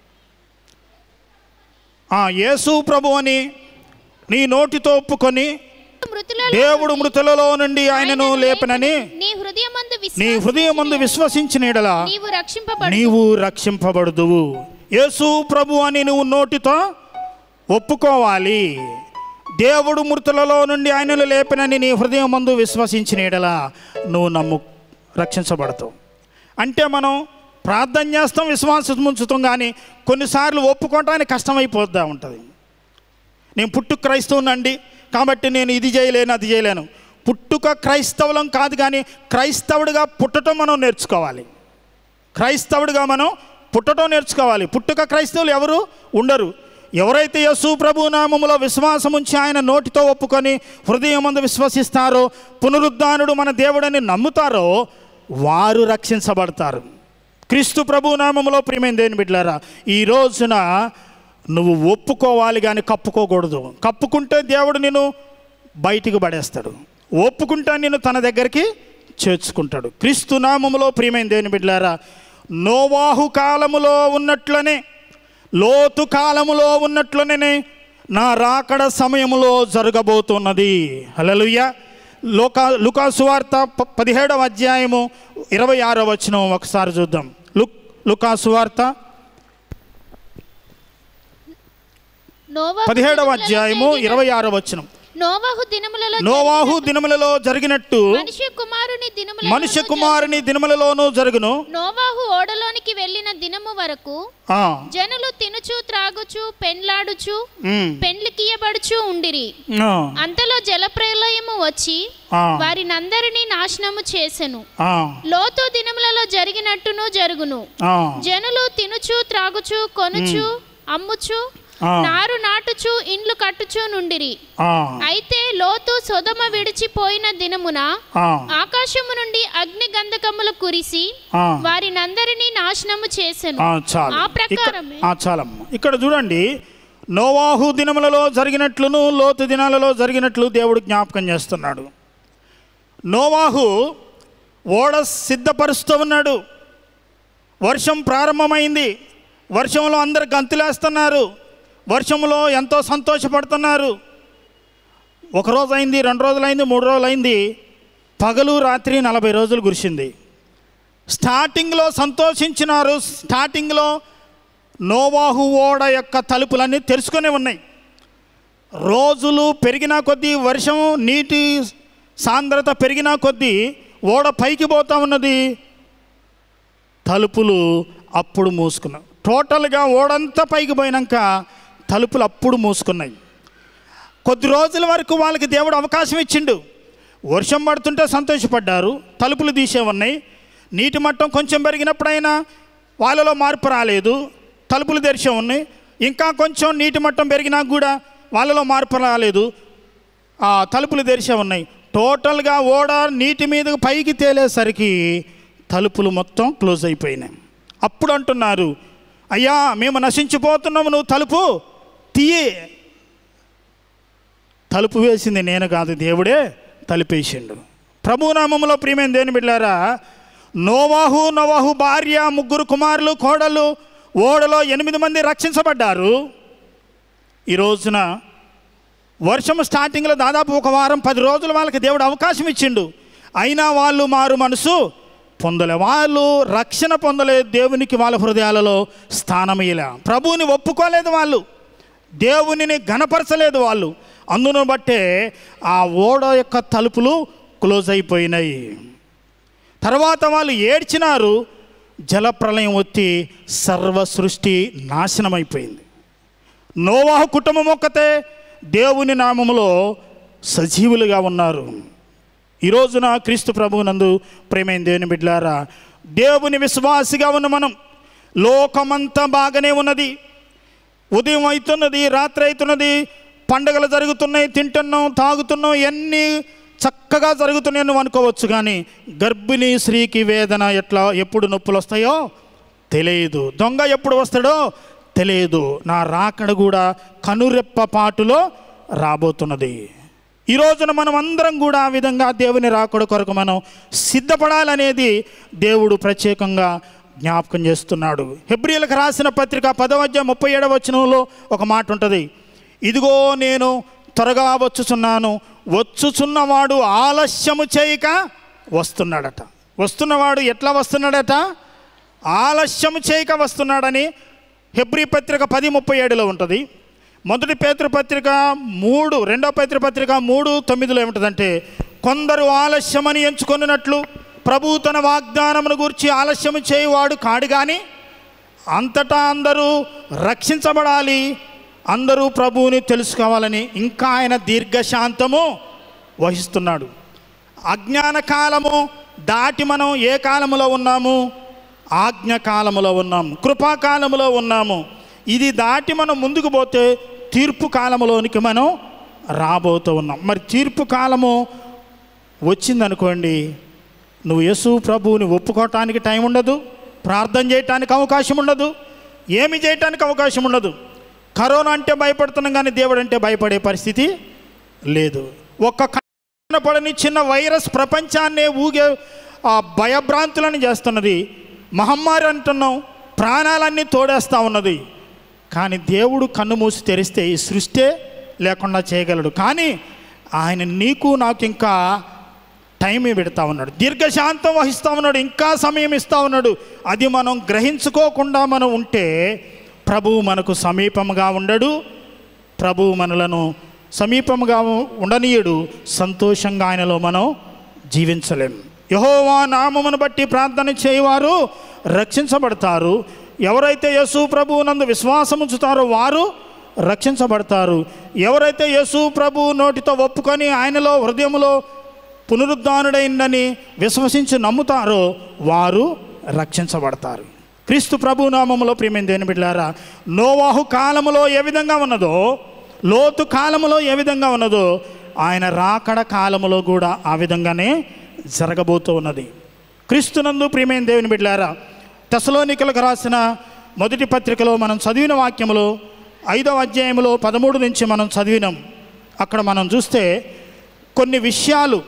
ఆ యేసు ప్రభు అని నీ నోటితో ఒప్పుకొని మృతులలో దేవుడు మృతులలో నుండి ఆయనను లేపనని నీ హృదయమందు నీ హృదయమందు విశ్వసించిన ఎడల నీవు రక్షింపబడు నీవు రక్షింపబడుదువు యేసు ప్రభు అని నువ్వు నోటితో ఒప్పుకోవాలి దేవుడు మృతులలో నుండి ఆయనను లేపనని నీ హృదయం మందు విశ్వసించిన ఎడల నువ్వు నమ్ము రక్షించబడతావు అంటే మనం ప్రార్థన చేస్తాం విశ్వాసం ఉంచుతాం కానీ కొన్నిసార్లు ఒప్పుకోవటానికి కష్టమైపోతూ ఉంటుంది నేను పుట్టుక క్రైస్తవునండి కాబట్టి నేను ఇది చేయలేను అది చేయలేను పుట్టుక క్రైస్తవులం కాదు కానీ క్రైస్తవుడిగా పుట్టడం మనం నేర్చుకోవాలి క్రైస్తవుడిగా మనం పుట్టడం నేర్చుకోవాలి పుట్టుక క్రైస్తవులు ఎవరు ఉండరు ఎవరైతే యశు ప్రభు నామములో విశ్వాసం ఉంచి ఆయన నోటితో ఒప్పుకొని హృదయం మందు విశ్వసిస్తారో పునరుద్ధానుడు మన దేవుడని నమ్ముతారో వారు రక్షించబడతారు క్రీస్తు ప్రభు నామములో ప్రియమైన దేని బిడ్డలారా ఈ రోజున నువ్వు ఒప్పుకోవాలి కానీ కప్పుకోకూడదు కప్పుకుంటే దేవుడు నిన్ను బయటికి పడేస్తాడు ఒప్పుకుంటే నిన్ను తన దగ్గరికి చేర్చుకుంటాడు క్రీస్తు నామములో ప్రియమైన దేని బిడ్డలారా నోవాహు కాలములో ఉన్నట్లనే లోతు కాలములో ఉన్నట్లనే నా రాకడ సమయములో జరగబోతున్నది హల్లెలూయా లోకా లుకాసు వార్త ప- పదిహేడవ అధ్యాయము ఇరవై ఆరో వచనం ఒకసారి చూద్దాం లుక్ లుకాసు వార్త నోవాహు పదిహేడవ దినములలో అధ్యాయము జరిగిన- ఇరవై ఆరో వచనం నోవాహు దినములలో నోవాహు జరిగినట్టు దినములలో జరిగినట్టు మనిషి కుమారుని దినములలో మనుష్య కుమారుని దినములలోనూ జరుగును నోవాహు ఓడలోనికి వెళ్ళిన దినము వరకు ఆ, జనులు తినుచు త్రాగుచు పెండ్లాడుచు ఉమ్, పెండ్లికియబడుచు ఉండిరి ఆ, అంతలో జలప్రలయము వచ్చి ఆ, వారినందరినీ నాశనము చేసెను ఆ, లోతు దినములలో జరిగినట్టును జరుగును ఆ, జనులు తినుచు త్రాగుచు కొనుచు అమ్ముచు ఆ. నారు నాటుచు ఇండ్లు కట్టుచు నుండిరి ఆ, అయితే లోతు సొదమ విడిచిపోయిన దినమున ఆ, ఆకాశము నుండి అగ్ని గంధకములు కురిసి ఆ. వారినందరినీ నాశనము చేసెను ఆ, చాలు ఆ ఇక్కడ- ప్రకారమే ఆ, చాలమ్మ ఇక్కడ చూడండి నోవాహు దినములలో జరిగినట్లును లోతు దినాలలో జరిగినట్లు దేవుడు జ్ఞాపకం చేస్తున్నాడు నోవాహు ఓడ సిద్ధపరుస్తూ ఉన్నాడు వర్షం ప్రారంభమైంది వర్షంలో అందరు గంతులేస్తున్నారు వర్షంలో ఎంతో సంతోషపడుతున్నారు ఒక రోజు అయింది రెండు రోజులు అయింది మూడు రోజులు అయింది పగలు రాత్రి నలభై రోజులు కురిసింది స్టార్టింగ్లో సంతోషించినారు స్టార్టింగ్లో నోవాహు ఓడ యొక్క తలుపులన్నీ తెరుచుకొని ఉన్నాయి రోజులు పెరిగిన కొద్దీ వర్షం నీటి సాంద్రత పెరిగిన కొద్దీ ఓడ పైకి పోతా ఉన్నది తలుపులు అప్పుడు మూసుకున్నాయి టోటల్గా ఓడంతా పైకి పోయినాక తలుపులు అప్పుడు మూసుకున్నాయి కొద్ది రోజుల వరకు వాళ్ళకి దేవుడు అవకాశం ఇచ్చిండు వర్షం పడుతుంటే సంతోషపడ్డారు తలుపులు తీసే ఉన్నాయి నీటి మట్టం కొంచెం పెరిగినప్పుడైనా వాళ్ళలో మార్పు రాలేదు తలుపులు తెరిచే ఉన్నాయి ఇంకా కొంచెం నీటి మట్టం పెరిగినా కూడా వాళ్ళలో మార్పు రాలేదు ఆ తలుపులు తెరిచే ఉన్నాయి టోటల్గా ఓడ నీటి మీద పైకి తేలేసరికి తలుపులు మొత్తం క్లోజ్ అయిపోయినాయి అప్పుడు అంటున్నారు అయ్యా మేము నశించిపోతున్నాము నువ్వు తలుపు తీయే తలుపు వేసింది నేను కాదు దేవుడే తలుపేసిండు ప్రభునామంలో ప్రియమైన దేని బిడ్డారా నోవాహు నోవాహు భార్య ముగ్గురు కుమారులు కోడలు ఓడలో ఎనిమిది మంది రక్షించబడ్డారు ఈ రోజున వర్షం స్టార్టింగ్లో దాదాపు ఒక వారం పది రోజులు వాళ్ళకి దేవుడు అవకాశం ఇచ్చిండు అయినా వాళ్ళు మారు మనసు పొందలే వాళ్ళు రక్షణ పొందలేదు దేవునికి వాళ్ళ హృదయాలలో స్థానం ఇయ్యలే ప్రభువుని ఒప్పుకోలేదు వాళ్ళు దేవునిని గణపరచలేదు వాళ్ళు అందును బట్టే ఆ ఓడ యొక్క తలుపులు క్లోజ్ అయిపోయినాయి తర్వాత వాళ్ళు ఏడ్చినారు జలప్రలయం వచ్చి సర్వ సృష్టి నాశనమైపోయింది నోవాహు కుటుంబం ఒక్కతే దేవుని నామములో సజీవులుగా ఉన్నారు ఈ రోజున క్రీస్తు ప్రభువునందు ప్రేమైన దేవుని బిడ్లారా దేవుని విశ్వాసిగా ఉన్న మనం లోకమంతా బాగానే ఉన్నది ఉదయం అవుతున్నది రాత్రి అవుతున్నది పండగలు జరుగుతున్నాయి తింటున్నాం తాగుతున్నాం ఇవన్నీ చక్కగా జరుగుతున్నాయి నువ్వు అనుకోవచ్చు కానీ గర్భిణీ స్త్రీకి వేదన ఎట్లా ఎప్పుడు నొప్పులు వస్తాయో తెలియదు దొంగ ఎప్పుడు వస్తాడో తెలియదు నా రాకడ కూడా కనురెప్ప పాటులో రాబోతున్నది ఈ రోజున మనం అందరం కూడా ఆ విధంగా దేవుని రాకడ కొరకు మనం సిద్ధపడాలనేది దేవుడు ప్రత్యేకంగా జ్ఞాపకం చేస్తున్నాడు హెబ్రిలకు రాసిన పత్రిక పదవద్య ముప్పై ఏడవ వచనంలో ఒక మాట ఉంటుంది ఇదిగో నేను త్వరగా వచ్చుచున్నాను వచ్చుచున్నవాడు ఆలస్యము చేయక వస్తున్నాడట వస్తున్నవాడు ఎట్లా వస్తున్నాడట ఆలస్యము చేయక వస్తున్నాడని హెబ్రి పత్రిక పది ముప్పై ఏడులో ఉంటుంది మొదటి పేతృ పత్రిక మూడు రెండో పేతృ పత్రిక మూడు తొమ్మిదిలో ఏముంటుందంటే కొందరు ఆలస్యమని ఎంచుకొనినట్లు ప్రభు తన వాగ్దానమును గురించి ఆలస్యము చేయువాడు కాడు కానీ అంతటా అందరూ రక్షించబడాలి అందరూ ప్రభువుని తెలుసుకోవాలని ఇంకా ఆయన దీర్ఘశాంతము వహిస్తున్నాడు అజ్ఞాన కాలము దాటి మనం ఏ కాలములో ఉన్నాము ఆజ్ఞ కాలములో ఉన్నాము కృపాకాలములో ఉన్నాము ఇది దాటి మనం ముందుకు పోతే తీర్పు కాలములోనికి మనం రాబోతూ ఉన్నాం మరి తీర్పు కాలము వచ్చిందనుకోండి నువ్వు యేసు ప్రభువుని ఒప్పుకోవటానికి టైం ఉండదు ప్రార్థన చేయటానికి అవకాశం ఉండదు ఏమి చేయటానికి అవకాశం ఉండదు కరోనా అంటే భయపడుతున్నాం కానీ దేవుడు అంటే భయపడే పరిస్థితి లేదు ఒక్క పడని చిన్న వైరస్ ప్రపంచాన్నే ఊగే ఆ భయభ్రాంతులను చేస్తున్నది మహమ్మారి అంటున్నాం ప్రాణాలన్నీ తోడేస్తూ ఉన్నది కానీ దేవుడు కన్ను మూసి తెరిస్తే ఈ సృష్టే లేకుండా చేయగలడు కానీ ఆయన నీకు నాకు ఇంకా టైం పెడతా ఉన్నాడు దీర్ఘశాంతం వహిస్తూ ఉన్నాడు ఇంకా సమయం ఇస్తూ ఉన్నాడు అది మనం గ్రహించుకోకుండా మనం ఉంటే ప్రభువు మనకు సమీపంగా ఉండడు ప్రభువు మనలను సమీపంగా ఉండనీయుడు సంతోషంగా ఆయనలో మనం జీవించలేం యహోవా నామమును బట్టి ప్రార్థన చేయవారు రక్షించబడతారు ఎవరైతే యేసు ప్రభువు నందు విశ్వాసం ఉంచుతారో వారు రక్షించబడతారు ఎవరైతే యేసు ప్రభు నోటితో ఒప్పుకొని ఆయనలో హృదయంలో పునరుద్ధానుడైందని విశ్వసించి నమ్ముతారో వారు రక్షించబడతారు క్రీస్తు ప్రభు నామములో ప్రియమైన దేని బిడ్డారా నోవాహు కాలములో ఏ విధంగా ఉన్నదో లోతు కాలములో ఏ విధంగా ఉన్నదో ఆయన రాకడ కాలములో కూడా ఆ విధంగానే జరగబోతూ ఉన్నది క్రీస్తునందు ప్రియమైన దేవుని బిడ్డారా తెసలోనికలకు రాసిన మొదటి పత్రికలో మనం చదివిన వాక్యములో ఐదవ అధ్యాయంలో పదమూడు నుంచి మనం చదివినాం అక్కడ మనం చూస్తే కొన్ని విషయాలు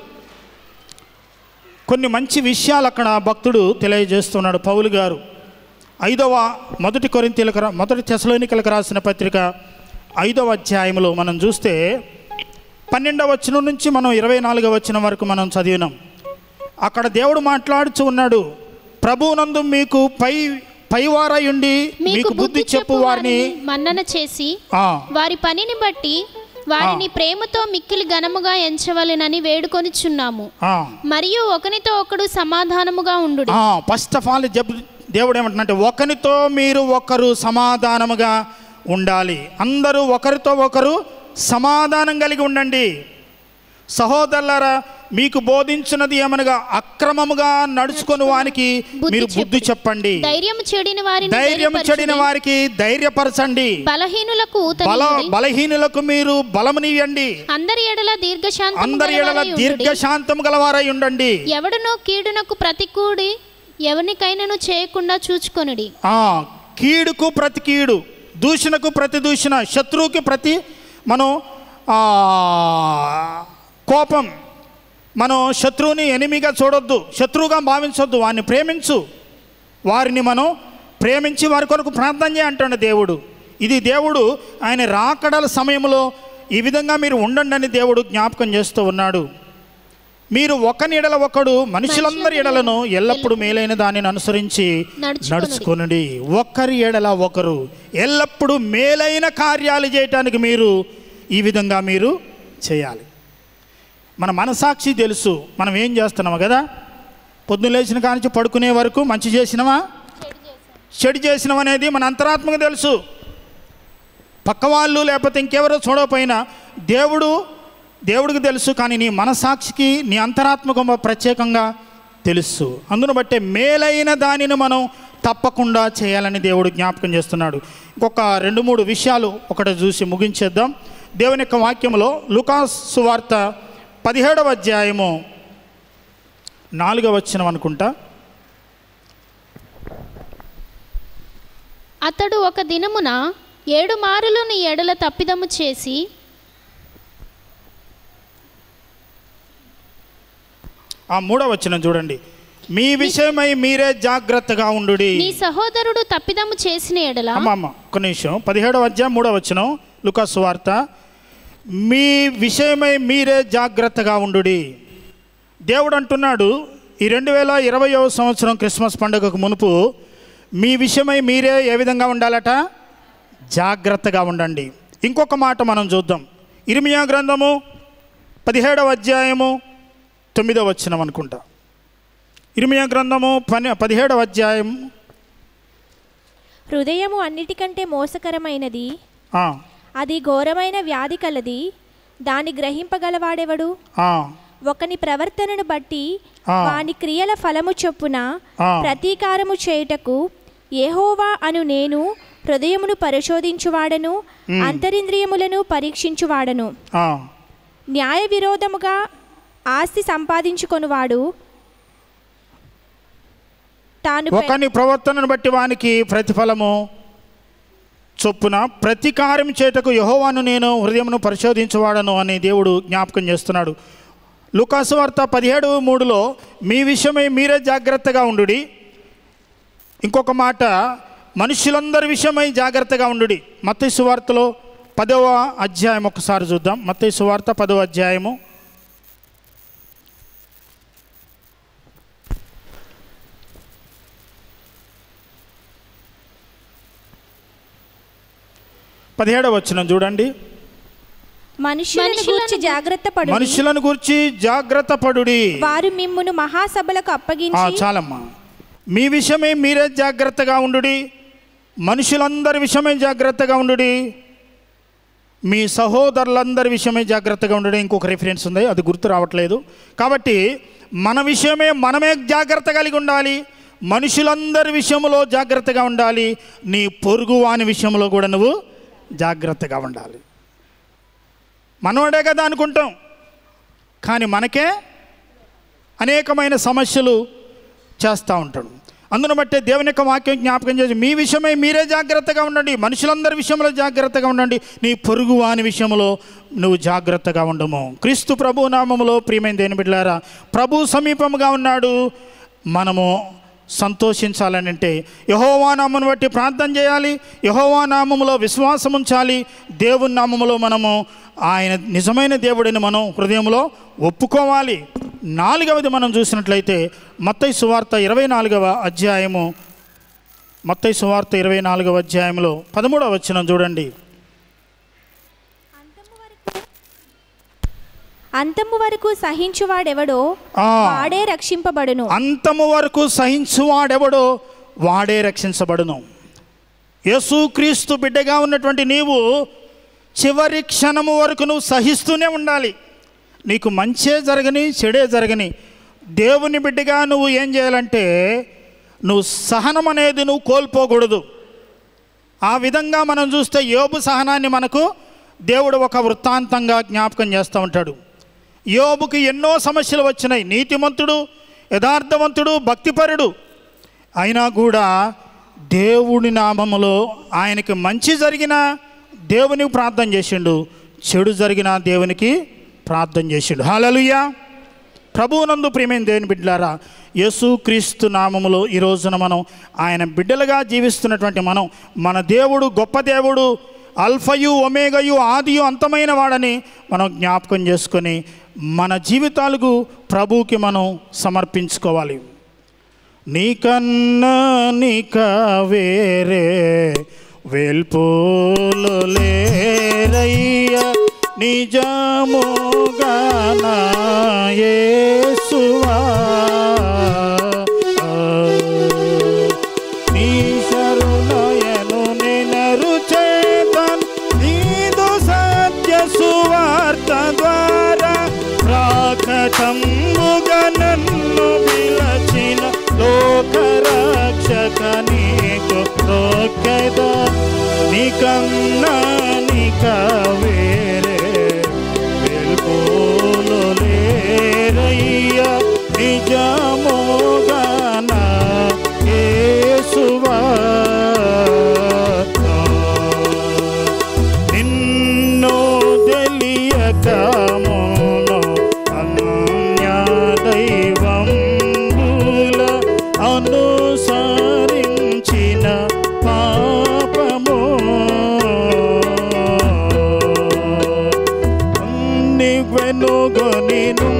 కొన్ని మంచి విషయాలు అక్కడ భక్తుడు తెలియజేస్తున్నాడు పౌలు గారు ఐదవ మొదటి కొరింతీలకు రా- మొదటి తెసలోనికలకు రాసిన పత్రిక ఐదవ అధ్యాయంలో మనం చూస్తే పన్నెండవ వచనం నుంచి మనం ఇరవై నాలుగవ వచనం వరకు మనం చదివినాం అక్కడ దేవుడు మాట్లాడుచు ఉన్నాడు ప్రభువునందు మీకు పై పైవారయుండి మీకు బుద్ధి చెప్పు వారిని మన్నన చేసి ఆ, వారి పనిని బట్టి వారిని ప్రేమతో మిక్కిలి ఘనముగా ఎంచవలెనని వేడుకొనిచున్నాము ఆ. మరియు ఒకనితో ఒకడు సమాధానముగా ఉండు ఫస్ట్ ఆఫ్ ఆల్ జబ్ దేవుడు ఏమంటున్నంటే ఒకరితో మీరు ఒకరు సమాధానముగా ఉండాలి అందరూ ఒకరితో ఒకరు సమాధానం కలిగి ఉండండి సహోదరులారా మీకు బోధించినది ఏమనగా అక్రమముగా నడుచుకొని వానికి మీరు బుద్ధి చెప్పండి ధైర్యం చెడిన వారిని ధైర్యం చెడిన ధైర్యపరచుడి. వారికి ధైర్యపరచండి బలహీనులకు బల ఊతనీయుడి. బలహీనులకు మీరు బలమునియండి అందరి ఎడల దీర్ఘశాంతం అందరి ఎడల దీర్ఘశాంతం గలవారై ఉండండి ఎవడునో కీడునకు ప్రతికూడి ఎవరికైనాను చేయకుండా చూచుకొనుడి ఆ, కీడుకు ప్రతి కీడు దూషణకు ప్రతి దూషణ శత్రువుకి ప్రతి మనం ఆ, కోపం మనం శత్రువుని ఎనిమిగా చూడొద్దు శత్రువుగా భావించొద్దు వారిని ప్రేమించు వారిని మనం ప్రేమించి వారి కొరకు ప్రార్థన చేయ అంటాడు దేవుడు ఇది దేవుడు ఆయన రాకడల సమయంలో ఈ విధంగా మీరు ఉండండి అని దేవుడు జ్ఞాపకం చేస్తూ ఉన్నాడు మీరు ఒకని ఎడల ఒకడు మనుషులందరి ఎడలను ఎల్లప్పుడూ మేలైన దానిని అనుసరించి నడుచుకొనుడి. నడుచుకొనుడి ఒకరి ఎడల ఒకరు ఎల్లప్పుడూ మేలైన కార్యాలు చేయటానికి మీరు ఈ విధంగా మీరు చేయాలి మన మనసాక్షి తెలుసు మనం ఏం చేస్తున్నాము కదా పొద్దున్న లేచిన కానించి పడుకునే వరకు మంచి చేసినవా చెడు చేసినాం అనేది మన అంతరాత్మకు తెలుసు పక్క వాళ్ళు లేకపోతే ఇంకెవరో చూడకపోయినా దేవుడు దేవుడికి తెలుసు కానీ నీ మనసాక్షికి నీ అంతరాత్మకు ప్రత్యేకంగా తెలుసు అందును బట్టే మేలైన దానిని మనం తప్పకుండా చేయాలని దేవుడు జ్ఞాపకం చేస్తున్నాడు ఇంకొక రెండు మూడు విషయాలు ఒకటి చూసి ముగించేద్దాం దేవుని యొక్క వాక్యంలో లుకాస్ సువార్త పదిహేడవ అధ్యాయము నాలుగవ వచ్చిన అనుకుంటా అతడు ఒక దినమున ఏడు మారులు నీ ఎడల తప్పిదము చేసి ఆ మూడవ వచ్చిన చూడండి మీ విషయమై మీరే జాగ్రత్తగా ఉండు నీ సహోదరుడు తప్పిదము చేసిన ఎడల అమ్మ అమ్మ ఒక్క నిమిషం పదిహేడవ అధ్యాయం మూడవ వచ్చిన లుకాస్ వార్త మీ విషయమై మీరే జాగ్రత్తగా ఉండు దేవుడు అంటున్నాడు ఈ రెండు వేల ఇరవయవ సంవత్సరం క్రిస్మస్ పండుగకు మునుపు మీ విషయమై మీరే ఏ విధంగా ఉండాలట జాగ్రత్తగా ఉండండి ఇంకొక మాట మనం చూద్దాం ఇర్మియా గ్రంథము పదిహేడవ అధ్యాయము తొమ్మిదవ వచ్చినం అనుకుంటా ఇర్మియా గ్రంథము పని పదిహేడవ అధ్యాయం హృదయము అన్నిటికంటే మోసకరమైనది ఆ, అది ఘోరమైన వ్యాధి కలది దాని గ్రహింపగలవాడెవడు ఆ, ఒకని ప్రవర్తనను బట్టి ఆ. వాని క్రియల ఫలము చొప్పున ఆ. ప్రతీకారము చేయుటకు యెహోవా అను నేను హృదయమును పరిశోధించువాడను అంతరింద్రియములను పరీక్షించువాడను ఆ. న్యాయ విరోధముగా ఆస్తి సంపాదించుకొనువాడు తాను పె- ఒకని ప్రవర్తనను బట్టి వానికి ప్రతిఫలము చొప్పున ప్రతీకారం చేటకు యహోవాను నేను హృదయమును పరిశోధించువాడను అని దేవుడు జ్ఞాపకం చేస్తున్నాడు లుకాసు వార్త పదిహేడు మూడులో మీ విషయమై మీరే జాగ్రత్తగా ఉండు ఇంకొక మాట మనుషులందరి విషయమై జాగ్రత్తగా ఉండు మత్తయి సువార్తలో పదవ అధ్యాయం ఒకసారి చూద్దాం మత్తయి సువార్త పదవ అధ్యాయము పదిహేడవ వచ్చిన చూడండి మనుషులను మనుషులను గూర్చి జాగ్రత్త పడు మనుషులను గురించి జాగ్రత్త పడుడి వారు మిమ్మును మహాసభలకు ఆ, అప్పగించి చాలమ్మా మీ విషయమే మీరే జాగ్రత్తగా ఉండు మనుషులందరి విషయమే జాగ్రత్తగా ఉండు మీ సహోదరులందరి విషయమే జాగ్రత్తగా ఉండు ఇంకొక రిఫరెన్స్ ఉంది అది గుర్తు రావట్లేదు కాబట్టి మన విషయమే మనమే జాగ్రత్త కలిగి ఉండాలి మనుషులందరి విషయంలో జాగ్రత్తగా ఉండాలి నీ పొరుగు వాని విషయంలో కూడా నువ్వు జాగ్రత్తగా ఉండాలి మనోడే కదా అనుకుంటాం కానీ మనకే అనేకమైన సమస్యలు చేస్తూ ఉంటాడు అందును బట్టే దేవుని యొక్క వాక్యం జ్ఞాపకం చేసి మీ విషయమై మీరే జాగ్రత్తగా ఉండండి మనుషులందరి విషయంలో జాగ్రత్తగా ఉండండి నీ పొరుగు వాని విషయంలో నువ్వు జాగ్రత్తగా ఉండము క్రీస్తు ప్రభు నామములో ప్రియమైన దేని బిడ్డలారా ప్రభు సమీపముగా ఉన్నాడు మనము సంతోషించాలని అంటే యహోవా నామమును బట్టి ప్రార్థన చేయాలి యహోవా నామములో విశ్వాసం ఉంచాలి దేవుని నామములో మనము ఆయన నిజమైన దేవుడిని మనం హృదయంలో ఒప్పుకోవాలి నాలుగవది మనం చూసినట్లయితే మత్తయి సువార్త ఇరవై నాలుగవ అధ్యాయము మత్తయి సువార్త ఇరవై నాలుగవ అధ్యాయంలో పదమూడవ వచ్చిన చూడండి అంతము వరకు సహించువాడెవడో ఆ. వాడే రక్షింపబడును అంతము వరకు సహించువాడెవడో వాడే రక్షించబడును యేసుక్రీస్తు బిడ్డగా ఉన్నటువంటి నీవు చివరి క్షణము వరకు నువ్వు సహిస్తూనే ఉండాలి నీకు మంచే జరగని చెడే జరగని దేవుని బిడ్డగా నువ్వు ఏం చేయాలంటే నువ్వు సహనం అనేది నువ్వు కోల్పోకూడదు ఆ విధంగా మనం చూస్తే యోబు సహనాన్ని మనకు దేవుడు ఒక వృత్తాంతంగా జ్ఞాపకం చేస్తూ ఉంటాడు యోబుకి ఎన్నో సమస్యలు వచ్చినాయి నీతిమంతుడు యథార్థవంతుడు భక్తిపరుడు అయినా కూడా దేవుని నామములో ఆయనకి మంచి జరిగినా దేవునికి ప్రార్థన చేసిండు చెడు జరిగినా దేవునికి ప్రార్థన చేసిండు హాలలుయ్యా ప్రభువునందు ప్రియమైన దేవుని బిడ్డలారా యేసు క్రీస్తు నామములో ఈ రోజున మనం ఆయన బిడ్డలుగా జీవిస్తున్నటువంటి మనం మన దేవుడు గొప్ప దేవుడు అల్ఫయు ఒమేగయు ఆదియు అంతమైన వాడని మనం జ్ఞాపకం చేసుకొని మన జీవితాలకు ప్రభువుకి మనం సమర్పించుకోవాలి నీకన్నా నీక వేరే వెల్పులు లేరయ్య నిజముగా నా యేసువా నీ శరణయను నినరు చేతన్ నీదు సత్య సువార్త ద్వారా ప్రాకటంబుగా నన్ను పిలచిన లోకరక్షక నీకు దొక్కద నీకన్నా నీక వేరే వెల్పోలు లేరయ్య నిజముగా నా యేసువా నిన్ను తెలియక మోను అన్య దైవంబుల అనుసరించిన పాపము నివెనుగొనిను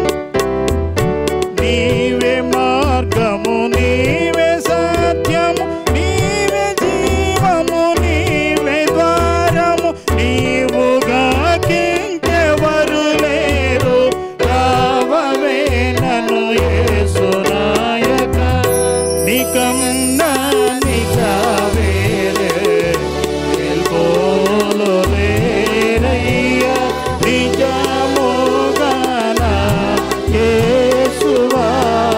నీవే మార్గము నీవే సత్యము నీవే జీవము నీవే ద్వారము నీవుగా కింకెవరు లేరు కావవే నన్ను యేసునాయక నికన్నా నికావేరే వెల్పోలు లేరయ్య నిజముగా నా యేసువా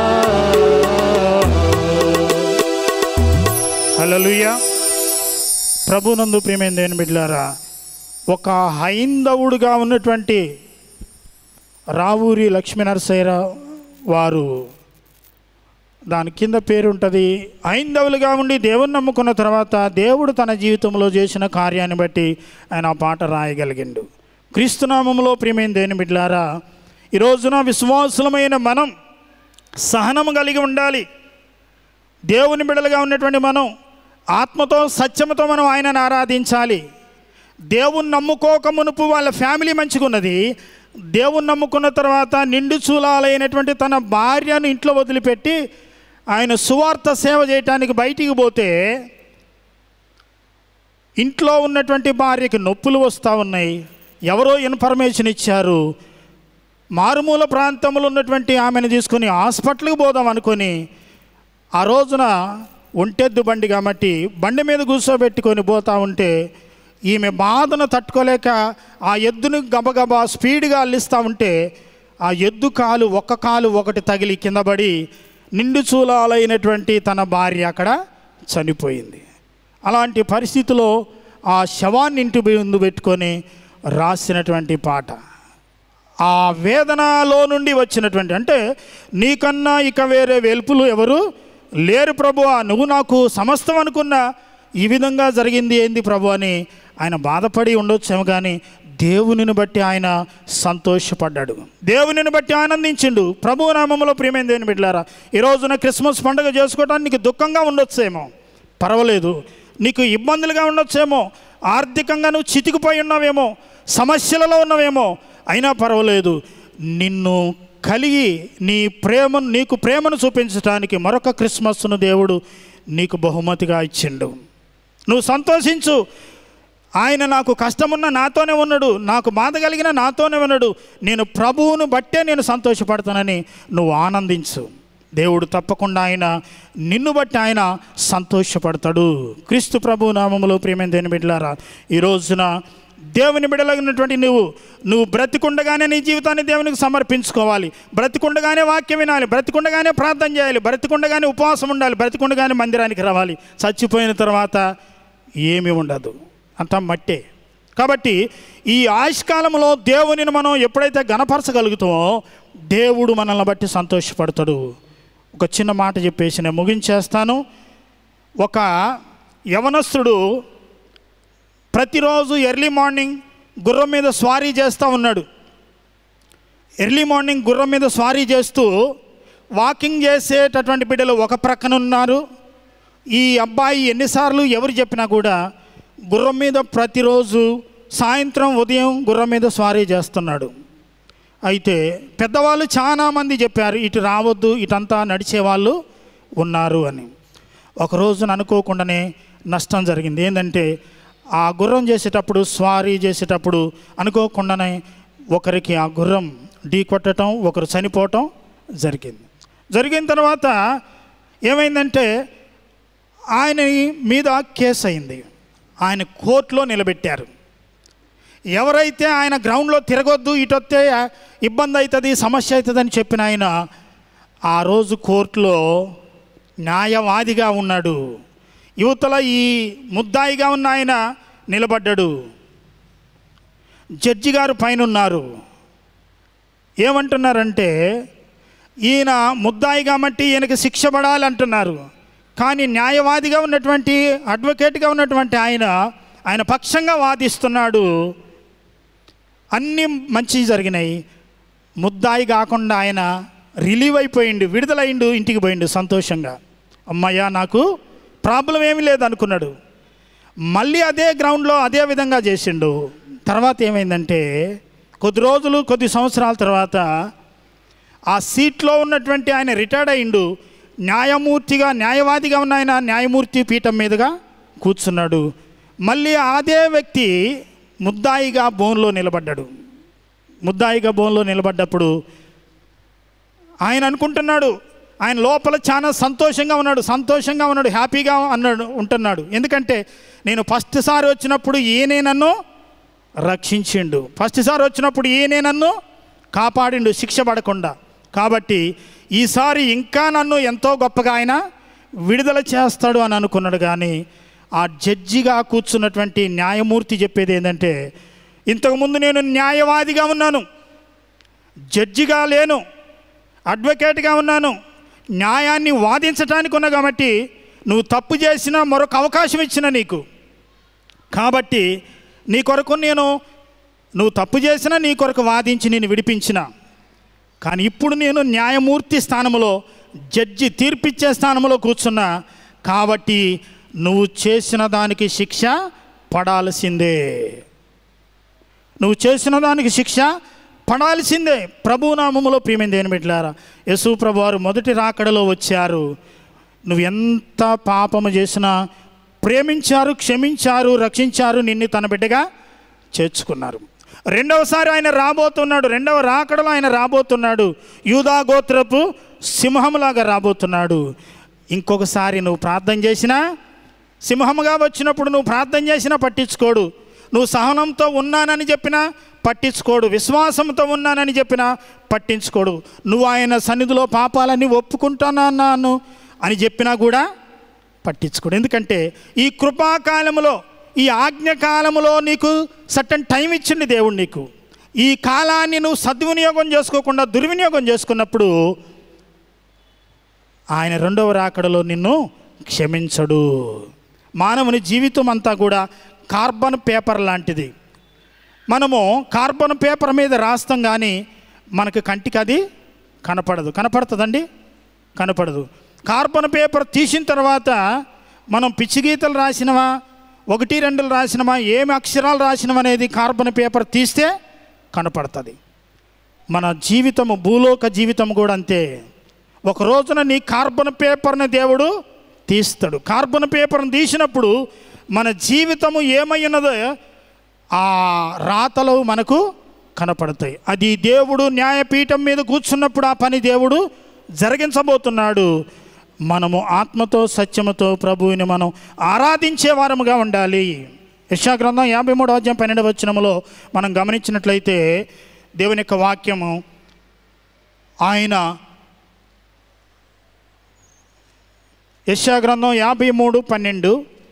హల్లెలూయా ప్రభునందు ప్రియమైన దేవుని బిడ్డలారా ఒక హైందవుడుగా ఉన్నటువంటి రావూరి లక్ష్మీనరసయ్యరావు వారు దాని కింద పేరు ఉంటుంది హైందవులుగా ఉండి దేవుని నమ్ముకున్న తర్వాత దేవుడు తన జీవితంలో చేసిన కార్యాన్ని బట్టి ఆయన ఆ పాట రాయగలిగిండు క్రీస్తునామంలో ప్రియమైన దేవుని బిడ్డలారా ఈ రోజున విశ్వాసులమైన మనం సహనం కలిగి ఉండాలి దేవుని బిడలుగా ఉన్నటువంటి మనం ఆత్మతో సత్యముతో మనం ఆయనను ఆరాధించాలి దేవుని నమ్ముకోక మునుపు వాళ్ళ ఫ్యామిలీ మంచిగున్నది దేవుని నమ్ముకున్న తర్వాత నిండు చూలాలైనటువంటి తన భార్యను ఇంట్లో వదిలిపెట్టి ఆయన సువార్త సేవ చేయటానికి బయటికి పోతే ఇంట్లో ఉన్నటువంటి భార్యకి నొప్పులు వస్తూ ఉన్నాయి ఎవరో ఇన్ఫర్మేషన్ ఇచ్చారు మారుమూల ప్రాంతంలో ఉన్నటువంటి ఆమెను తీసుకొని హాస్పిటల్కి పోదాం అనుకొని ఆ రోజున ఒంటెద్దు బండి కాబట్టి బండి మీద కూర్చోబెట్టుకొని పోతా ఉంటే ఈమె బాధను తట్టుకోలేక ఆ ఎద్దును గబగబా స్పీడ్గా అల్లిస్తూ ఉంటే ఆ ఎద్దు కాలు ఒక్క కాలు ఒకటి తగిలి కింద పడి నిండు చూలాలైనటువంటి తన భార్య అక్కడ చనిపోయింది అలాంటి పరిస్థితిలో ఆ శవాన్ని ఇంటి ముందు పెట్టుకొని రాసినటువంటి పాట ఆ వేదనలో నుండి వచ్చినటువంటి అంటే నీకన్నా ఇక వేరే వెల్పులు ఎవరు లేరు ప్రభువా నువ్వు నాకు సమస్తం అనుకున్నా ఈ విధంగా జరిగింది ఏంది ప్రభు అని ఆయన బాధపడి ఉండొచ్చేమో కానీ దేవునిని బట్టి ఆయన సంతోషపడ్డాడు దేవునిని బట్టి ఆనందించిండు ప్రభు నామంలో ప్రియమైన దేవుని బిడ్డారా ఈ రోజున క్రిస్మస్ పండుగ చేసుకోవడానికి నీకు దుఃఖంగా ఉండొచ్చేమో పర్వాలేదు నీకు ఇబ్బందులుగా ఉండొచ్చేమో ఆర్థికంగా నువ్వు చితికిపోయి ఉన్నావేమో సమస్యలలో ఉన్నావేమో అయినా పర్వాలేదు నిన్ను కలిగి నీ ప్రేమను నీకు ప్రేమను చూపించడానికి మరొక క్రిస్మస్ను దేవుడు నీకు బహుమతిగా ఇచ్చిండు నువ్వు సంతోషించు ఆయన నాకు కష్టమున్న నాతోనే ఉన్నాడు నాకు బాధ కలిగిన నాతోనే ఉన్నాడు నేను ప్రభువును బట్టే నేను సంతోషపడతానని నువ్వు ఆనందించు దేవుడు తప్పకుండా ఆయన నిన్ను బట్టి ఆయన సంతోషపడతాడు క్రీస్తు ప్రభు నామములో ప్రియమైన దేని బిడ్డలారా ఈ రోజున దేవుని బిడలగినటువంటి నువ్వు నువ్వు బ్రతికుండగానే నీ జీవితాన్ని దేవునికి సమర్పించుకోవాలి బ్రతికుండగానే వాక్యం వినాలి బ్రతికుండగానే ప్రార్థన చేయాలి బ్రతికుండగానే ఉపవాసం ఉండాలి బ్రతికుండగానే మందిరానికి రావాలి చచ్చిపోయిన తర్వాత ఏమీ ఉండదు అంతా మట్టే కాబట్టి ఈ ఆయుష్కాలంలో దేవునిని మనం ఎప్పుడైతే గణపరచగలుగుతామో దేవుడు మనల్ని బట్టి సంతోషపడతాడు ఒక చిన్న మాట చెప్పేసి నేను ముగించేస్తాను ఒక యవనస్తుడు ప్రతిరోజు ఎర్లీ మార్నింగ్ గుర్రం మీద స్వారీ చేస్తూ ఉన్నాడు ఎర్లీ మార్నింగ్ గుర్రం మీద స్వారీ చేస్తూ వాకింగ్ చేసేటటువంటి బిడ్డలు ఒక ప్రక్కన ఉన్నారు ఈ అబ్బాయి ఎన్నిసార్లు ఎవరు చెప్పినా కూడా గుర్రం మీద ప్రతిరోజు సాయంత్రం ఉదయం గుర్రం మీద స్వారీ చేస్తున్నాడు అయితే పెద్దవాళ్ళు చాలామంది చెప్పారు ఇటు రావద్దు ఇటంతా నడిచేవాళ్ళు ఉన్నారు అని ఒక రోజున అనుకోకుండానే నష్టం జరిగింది ఏంటంటే ఆ గుర్రం చేసేటప్పుడు స్వారీ చేసేటప్పుడు అనుకోకుండానే ఒకరికి ఆ గుర్రం ఢీ కొట్టడం ఒకరు చనిపోవటం జరిగింది జరిగిన తర్వాత ఏమైందంటే ఆయన మీద కేసు అయింది ఆయన కోర్టులో నిలబెట్టారు ఎవరైతే ఆయన గ్రౌండ్లో తిరగొద్దు ఇటొస్తే ఇబ్బంది అవుతుంది సమస్య అవుతుందని చెప్పిన ఆయన ఆ రోజు కోర్టులో న్యాయవాదిగా ఉన్నాడు యువతల ఈ ముద్దాయిగా ఉన్న ఆయన నిలబడ్డాడు జడ్జి గారు పైన ఉన్నారు ఏమంటున్నారంటే ఈయన ముద్దాయి కాబట్టి ఈయనకి శిక్ష పడాలంటున్నారు కానీ న్యాయవాదిగా ఉన్నటువంటి అడ్వకేట్గా ఉన్నటువంటి ఆయన ఆయన పక్షంగా వాదిస్తున్నాడు అన్నీ మంచి జరిగినాయి ముద్దాయి కాకుండా ఆయన రిలీవ్ అయిపోయిండు విడుదలైండు ఇంటికి పోయిండు సంతోషంగా అమ్మయ్య నాకు ప్రాబ్లం ఏమీ లేదు అనుకున్నాడు మళ్ళీ అదే గ్రౌండ్లో అదే విధంగా చేసిండు తర్వాత ఏమైందంటే కొద్ది రోజులు కొద్ది సంవత్సరాల తర్వాత ఆ సీట్లో ఉన్నటువంటి ఆయన రిటైర్డ్ అయిండు న్యాయమూర్తిగా న్యాయవాదిగా ఉన్న ఆయన న్యాయమూర్తి పీఠం మీదుగా కూర్చున్నాడు మళ్ళీ అదే వ్యక్తి ముద్దాయిగా బోన్లో నిలబడ్డాడు ముద్దాయిగా బోన్లో నిలబడ్డప్పుడు ఆయన అనుకుంటున్నాడు ఆయన లోపల చాలా సంతోషంగా ఉన్నాడు సంతోషంగా ఉన్నాడు హ్యాపీగా అన్నాడు ఉంటున్నాడు ఎందుకంటే నేను ఫస్ట్ సారి వచ్చినప్పుడు ఈయనే నన్ను రక్షించిండు ఫస్ట్ సారి వచ్చినప్పుడు ఈయనే నన్ను కాపాడిండు శిక్ష పడకుండా కాబట్టి ఈసారి ఇంకా నన్ను ఎంతో గొప్పగా ఆయన విడుదల చేస్తాడు అని అనుకున్నాడు కానీ ఆ జడ్జిగా కూర్చున్నటువంటి న్యాయమూర్తి చెప్పేది ఏంటంటే ఇంతకుముందు నేను న్యాయవాదిగా ఉన్నాను జడ్జిగా లేను అడ్వకేట్గా ఉన్నాను న్యాయాన్ని వాదించడానికి ఉన్నా కాబట్టి నువ్వు తప్పు చేసినా మరొక అవకాశం ఇచ్చిన నీకు కాబట్టి నీ కొరకు నేను నువ్వు తప్పు చేసినా నీ కొరకు వాదించి నేను విడిపించిన కానీ ఇప్పుడు నేను న్యాయమూర్తి స్థానంలో జడ్జి తీర్పిచ్చే స్థానంలో కూర్చున్నా కాబట్టి నువ్వు చేసిన దానికి శిక్ష పడాల్సిందే నువ్వు చేసిన దానికి శిక్ష పడాల్సిందే ప్రభునామములో ప్రియమైన దేని బిడ్డలారా యేసు ప్రభు వారు మొదటి రాకడలో వచ్చారు నువ్వు ఎంత పాపము చేసినా ప్రేమించారు క్షమించారు రక్షించారు నిన్ను తన బిడ్డగా చేర్చుకున్నారు రెండవసారి ఆయన రాబోతున్నాడు రెండవ రాకడలో ఆయన రాబోతున్నాడు యూదా గోత్రపు సింహంలాగా రాబోతున్నాడు ఇంకొకసారి నువ్వు ప్రార్థన చేసినా సింహముగా వచ్చినప్పుడు నువ్వు ప్రార్థన చేసినా పట్టించుకోడు నువ్వు సహనంతో ఉన్నానని చెప్పినా పట్టించుకోడు విశ్వాసంతో ఉన్నానని చెప్పినా పట్టించుకోడు నువ్వు ఆయన సన్నిధిలో పాపాలన్నీ ఒప్పుకుంటానన్నాను అని చెప్పినా కూడా పట్టించుకోడు ఎందుకంటే ఈ కృపాకాలములో ఈ ఆజ్ఞకాలములో నీకు సటన్ టైం ఇచ్చింది దేవుడు నీకు ఈ కాలాన్ని నువ్వు సద్వినియోగం చేసుకోకుండా దుర్వినియోగం చేసుకున్నప్పుడు ఆయన రెండవ రాకడలో నిన్ను క్షమించడు మానవుని జీవితం అంతా కూడా కార్బన్ పేపర్ లాంటిది మనము కార్బన్ పేపర్ మీద రాస్తాం కానీ మనకు కంటికి అది కనపడదు కనపడుతుందండి కనపడదు కార్బన్ పేపర్ తీసిన తర్వాత మనం పిచ్చి గీతలు రాసినవా ఒకటి రెండులు రాసినవా ఏమి అక్షరాలు రాసినవా అనేది కార్బన్ పేపర్ తీస్తే కనపడుతుంది మన జీవితము భూలోక జీవితం కూడా అంతే ఒక రోజున నీ కార్బన్ పేపర్ని దేవుడు తీస్తాడు కార్బన్ పేపర్ని తీసినప్పుడు మన జీవితము ఏమై ఉన్నదో ఆ రాతలు మనకు కనపడతాయి అది దేవుడు న్యాయపీఠం మీద కూర్చున్నప్పుడు ఆ పని దేవుడు జరిగించబోతున్నాడు మనము ఆత్మతో సత్యముతో ప్రభువుని మనం ఆరాధించే వారముగా ఉండాలి యశాగ్రంథం యాభై మూడో అధ్యాయం పన్నెండవ వచనములో మనం గమనించినట్లయితే దేవుని యొక్క వాక్యము ఆయన యశాగ్రంథం యాభై మూడు పన్నెండు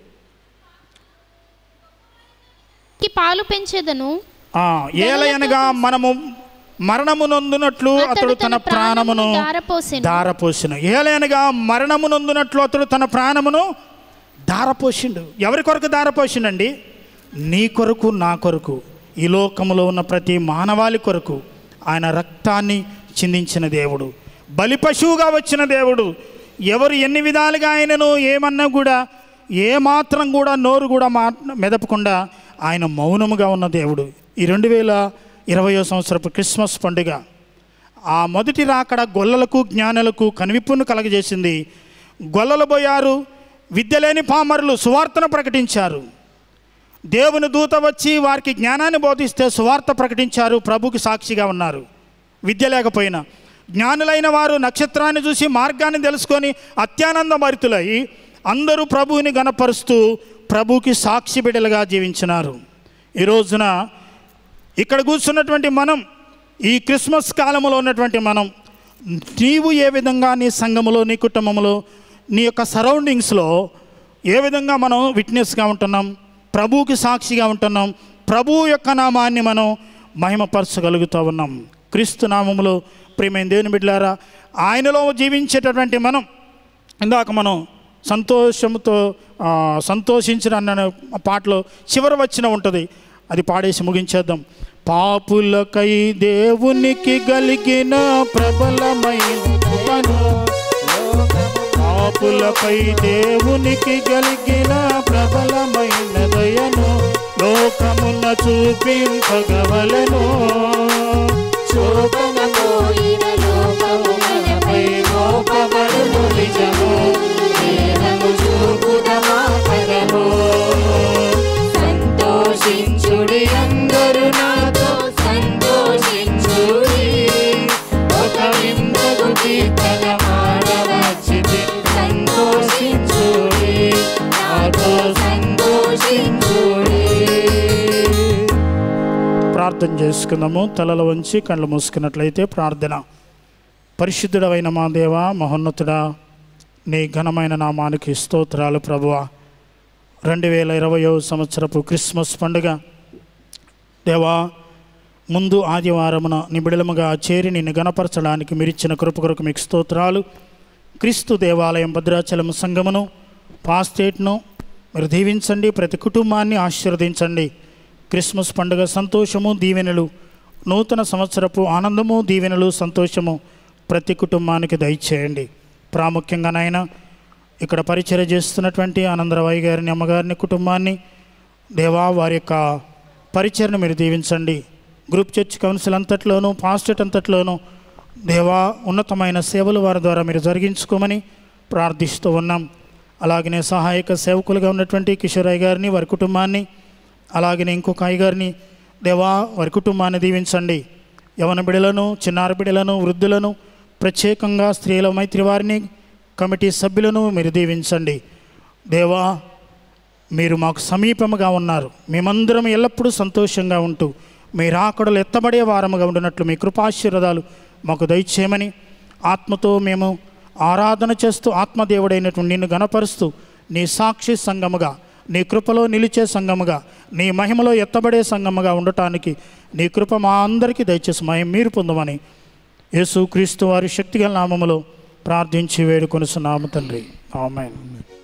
కి పాలు పెంచేదను ఆ, ఏలయనగా మనము మరణము నొందునట్లు అతడు తన ప్రాణమును దారపోసెను దారపోసిన ఏలయనగా మరణము నొందునట్లు అతడు తన ప్రాణమును దారపోసిండు ఎవరి కొరకు దారపోసిండండి నీ కొరకు నా కొరకు ఈ లోకములో ఉన్న ప్రతి మానవాళి కొరకు ఆయన రక్తాన్ని చిందించిన దేవుడు బలి పశువుగా వచ్చిన దేవుడు ఎవరు ఎన్ని విధాలుగా ఆయనను ఏమన్నా కూడా ఏ మాత్రం కూడా నోరు కూడా మా మెదపకుండా ఆయన మౌనముగా ఉన్న దేవుడు ఈ రెండు వేల ఇరవయో సంవత్సరపు క్రిస్మస్ పండుగ ఆ మొదటి రాకడ గొల్లలకు జ్ఞానులకు కనువిప్పును కలగజేసింది గొల్లలు పోయారు విద్య లేని పామరులు సువార్తను ప్రకటించారు దేవుని దూత వచ్చి వారికి జ్ఞానాన్ని బోధిస్తే సువార్త ప్రకటించారు ప్రభుకి సాక్షిగా ఉన్నారు విద్య లేకపోయినా జ్ఞానులైన వారు నక్షత్రాన్ని చూసి మార్గాన్ని తెలుసుకొని అత్యానంద భరితులై అందరూ ప్రభువుని గనపరుస్తూ ప్రభుకి సాక్షి బిడ్డలుగా జీవించినారు ఈ రోజున ఇక్కడ కూర్చున్నటువంటి మనం ఈ క్రిస్మస్ కాలంలో ఉన్నటువంటి మనం నీవు ఏ విధంగా నీ సంఘములో నీ కుటుంబంలో నీ యొక్క సరౌండింగ్స్లో ఏ విధంగా మనం విట్నెస్గా ఉంటున్నాం ప్రభువుకి సాక్షిగా ఉంటున్నాం ప్రభువు యొక్క నామాన్ని మనం మహిమపరచగలుగుతూ ఉన్నాం క్రీస్తు నామములో ప్రియమైన దేవుని బిడ్డలారా ఆయనలో జీవించేటటువంటి మనం ఇందాక మనం సంతోషంతో ఆ, సంతోషించిన అన్న పాటలో చివరి వచ్చిన ఉంటుంది అది పాడేసి ముగించేద్దాం పాపులకై దేవునికి కలిగిన ప్రబలమైన కృపను, పాపులపై దేవునికి కలిగిన ప్రబలమైన దయను లోకమున చూపింపగవలను చూపనపోయిన లోకము మనపై మోపబడును నిజము దేహము చూపుదమా పరము సంతోషించుడి అందరూ నాతో సంతోషించుడి ఒక వింతకు కీర్తన మాడవచ్చిది సంతోషించుడి నాతో సంతోషించుడి ప్రార్థన చేసుకుందాము తలలు వంచి కళ్ళు మూసుకున్నట్లయితే ప్రార్థన పరిశుద్ధుడవైన మా దేవ మహోన్నతుడా నీ ఘనమైన నామానికి స్తోత్రాలు ప్రభువ రెండు వేల ఇరవయో సంవత్సరపు క్రిస్మస్ పండుగ దేవా ముందు ఆదివారమున నిబిడలముగా చేరి నిన్ను గణపరచడానికి మీరిచ్చిన కృప కొరకు మీకు స్తోత్రాలు క్రీస్తు దేవాలయం భద్రాచలం సంఘమును పాస్టేట్ను మీరు దీవించండి ప్రతి కుటుంబాన్ని ఆశీర్వదించండి క్రిస్మస్ పండుగ సంతోషము దీవెనలు నూతన సంవత్సరపు ఆనందము దీవెనలు సంతోషము ప్రతి కుటుంబానికి దయచేయండి ప్రాముఖ్యంగా నాయన ఇక్కడ పరిచర్య చేస్తున్నటువంటి ఆనందరావు గారిని అమ్మగారిని కుటుంబాన్ని దేవా వారి యొక్క పరిచయను మీరు దీవించండి గ్రూప్ చర్చ్ కౌన్సిల్ అంతట్లోనూ పాస్టేట్ అంతట్లోనూ దేవా ఉన్నతమైన సేవలు వారి ద్వారా మీరు జరిగించుకోమని ప్రార్థిస్తూ ఉన్నాం అలాగనే సహాయక సేవకులుగా ఉన్నటువంటి కిషోరయ్య గారిని వారి కుటుంబాన్ని అలాగనే ఇంకొక అయ్య గారిని దేవా వారి కుటుంబాన్ని దీవించండి యవన బిడలను చిన్నారి బిడలను వృద్ధులను ప్రత్యేకంగా స్త్రీల మైత్రి వారిని కమిటీ సభ్యులను మీరు దీవించండి దేవా మీరు మాకు సమీపముగా ఉన్నారు మేమందరం ఎల్లప్పుడూ సంతోషంగా ఉంటూ మీ రాకడలు ఎత్తబడే వారముగా ఉండినట్లు మీ కృపాశీర్వాదాలు మాకు దయచేయమని ఆత్మతో మేము ఆరాధన చేస్తూ ఆత్మదేవుడైనటువంటి నిన్ను గణపరుస్తూ నీ సాక్షి సంఘముగా నీ కృపలో నిలిచే సంఘముగా నీ మహిమలో ఎత్తబడే సంఘముగా ఉండటానికి నీ కృప మా అందరికీ దయచేసి మహిమ మీరు పొందమని యేసు క్రీస్తు వారి శక్తిగల నామములో ప్రార్థించి వేడుకొనుచున్నాము తండ్రి ఆమెన్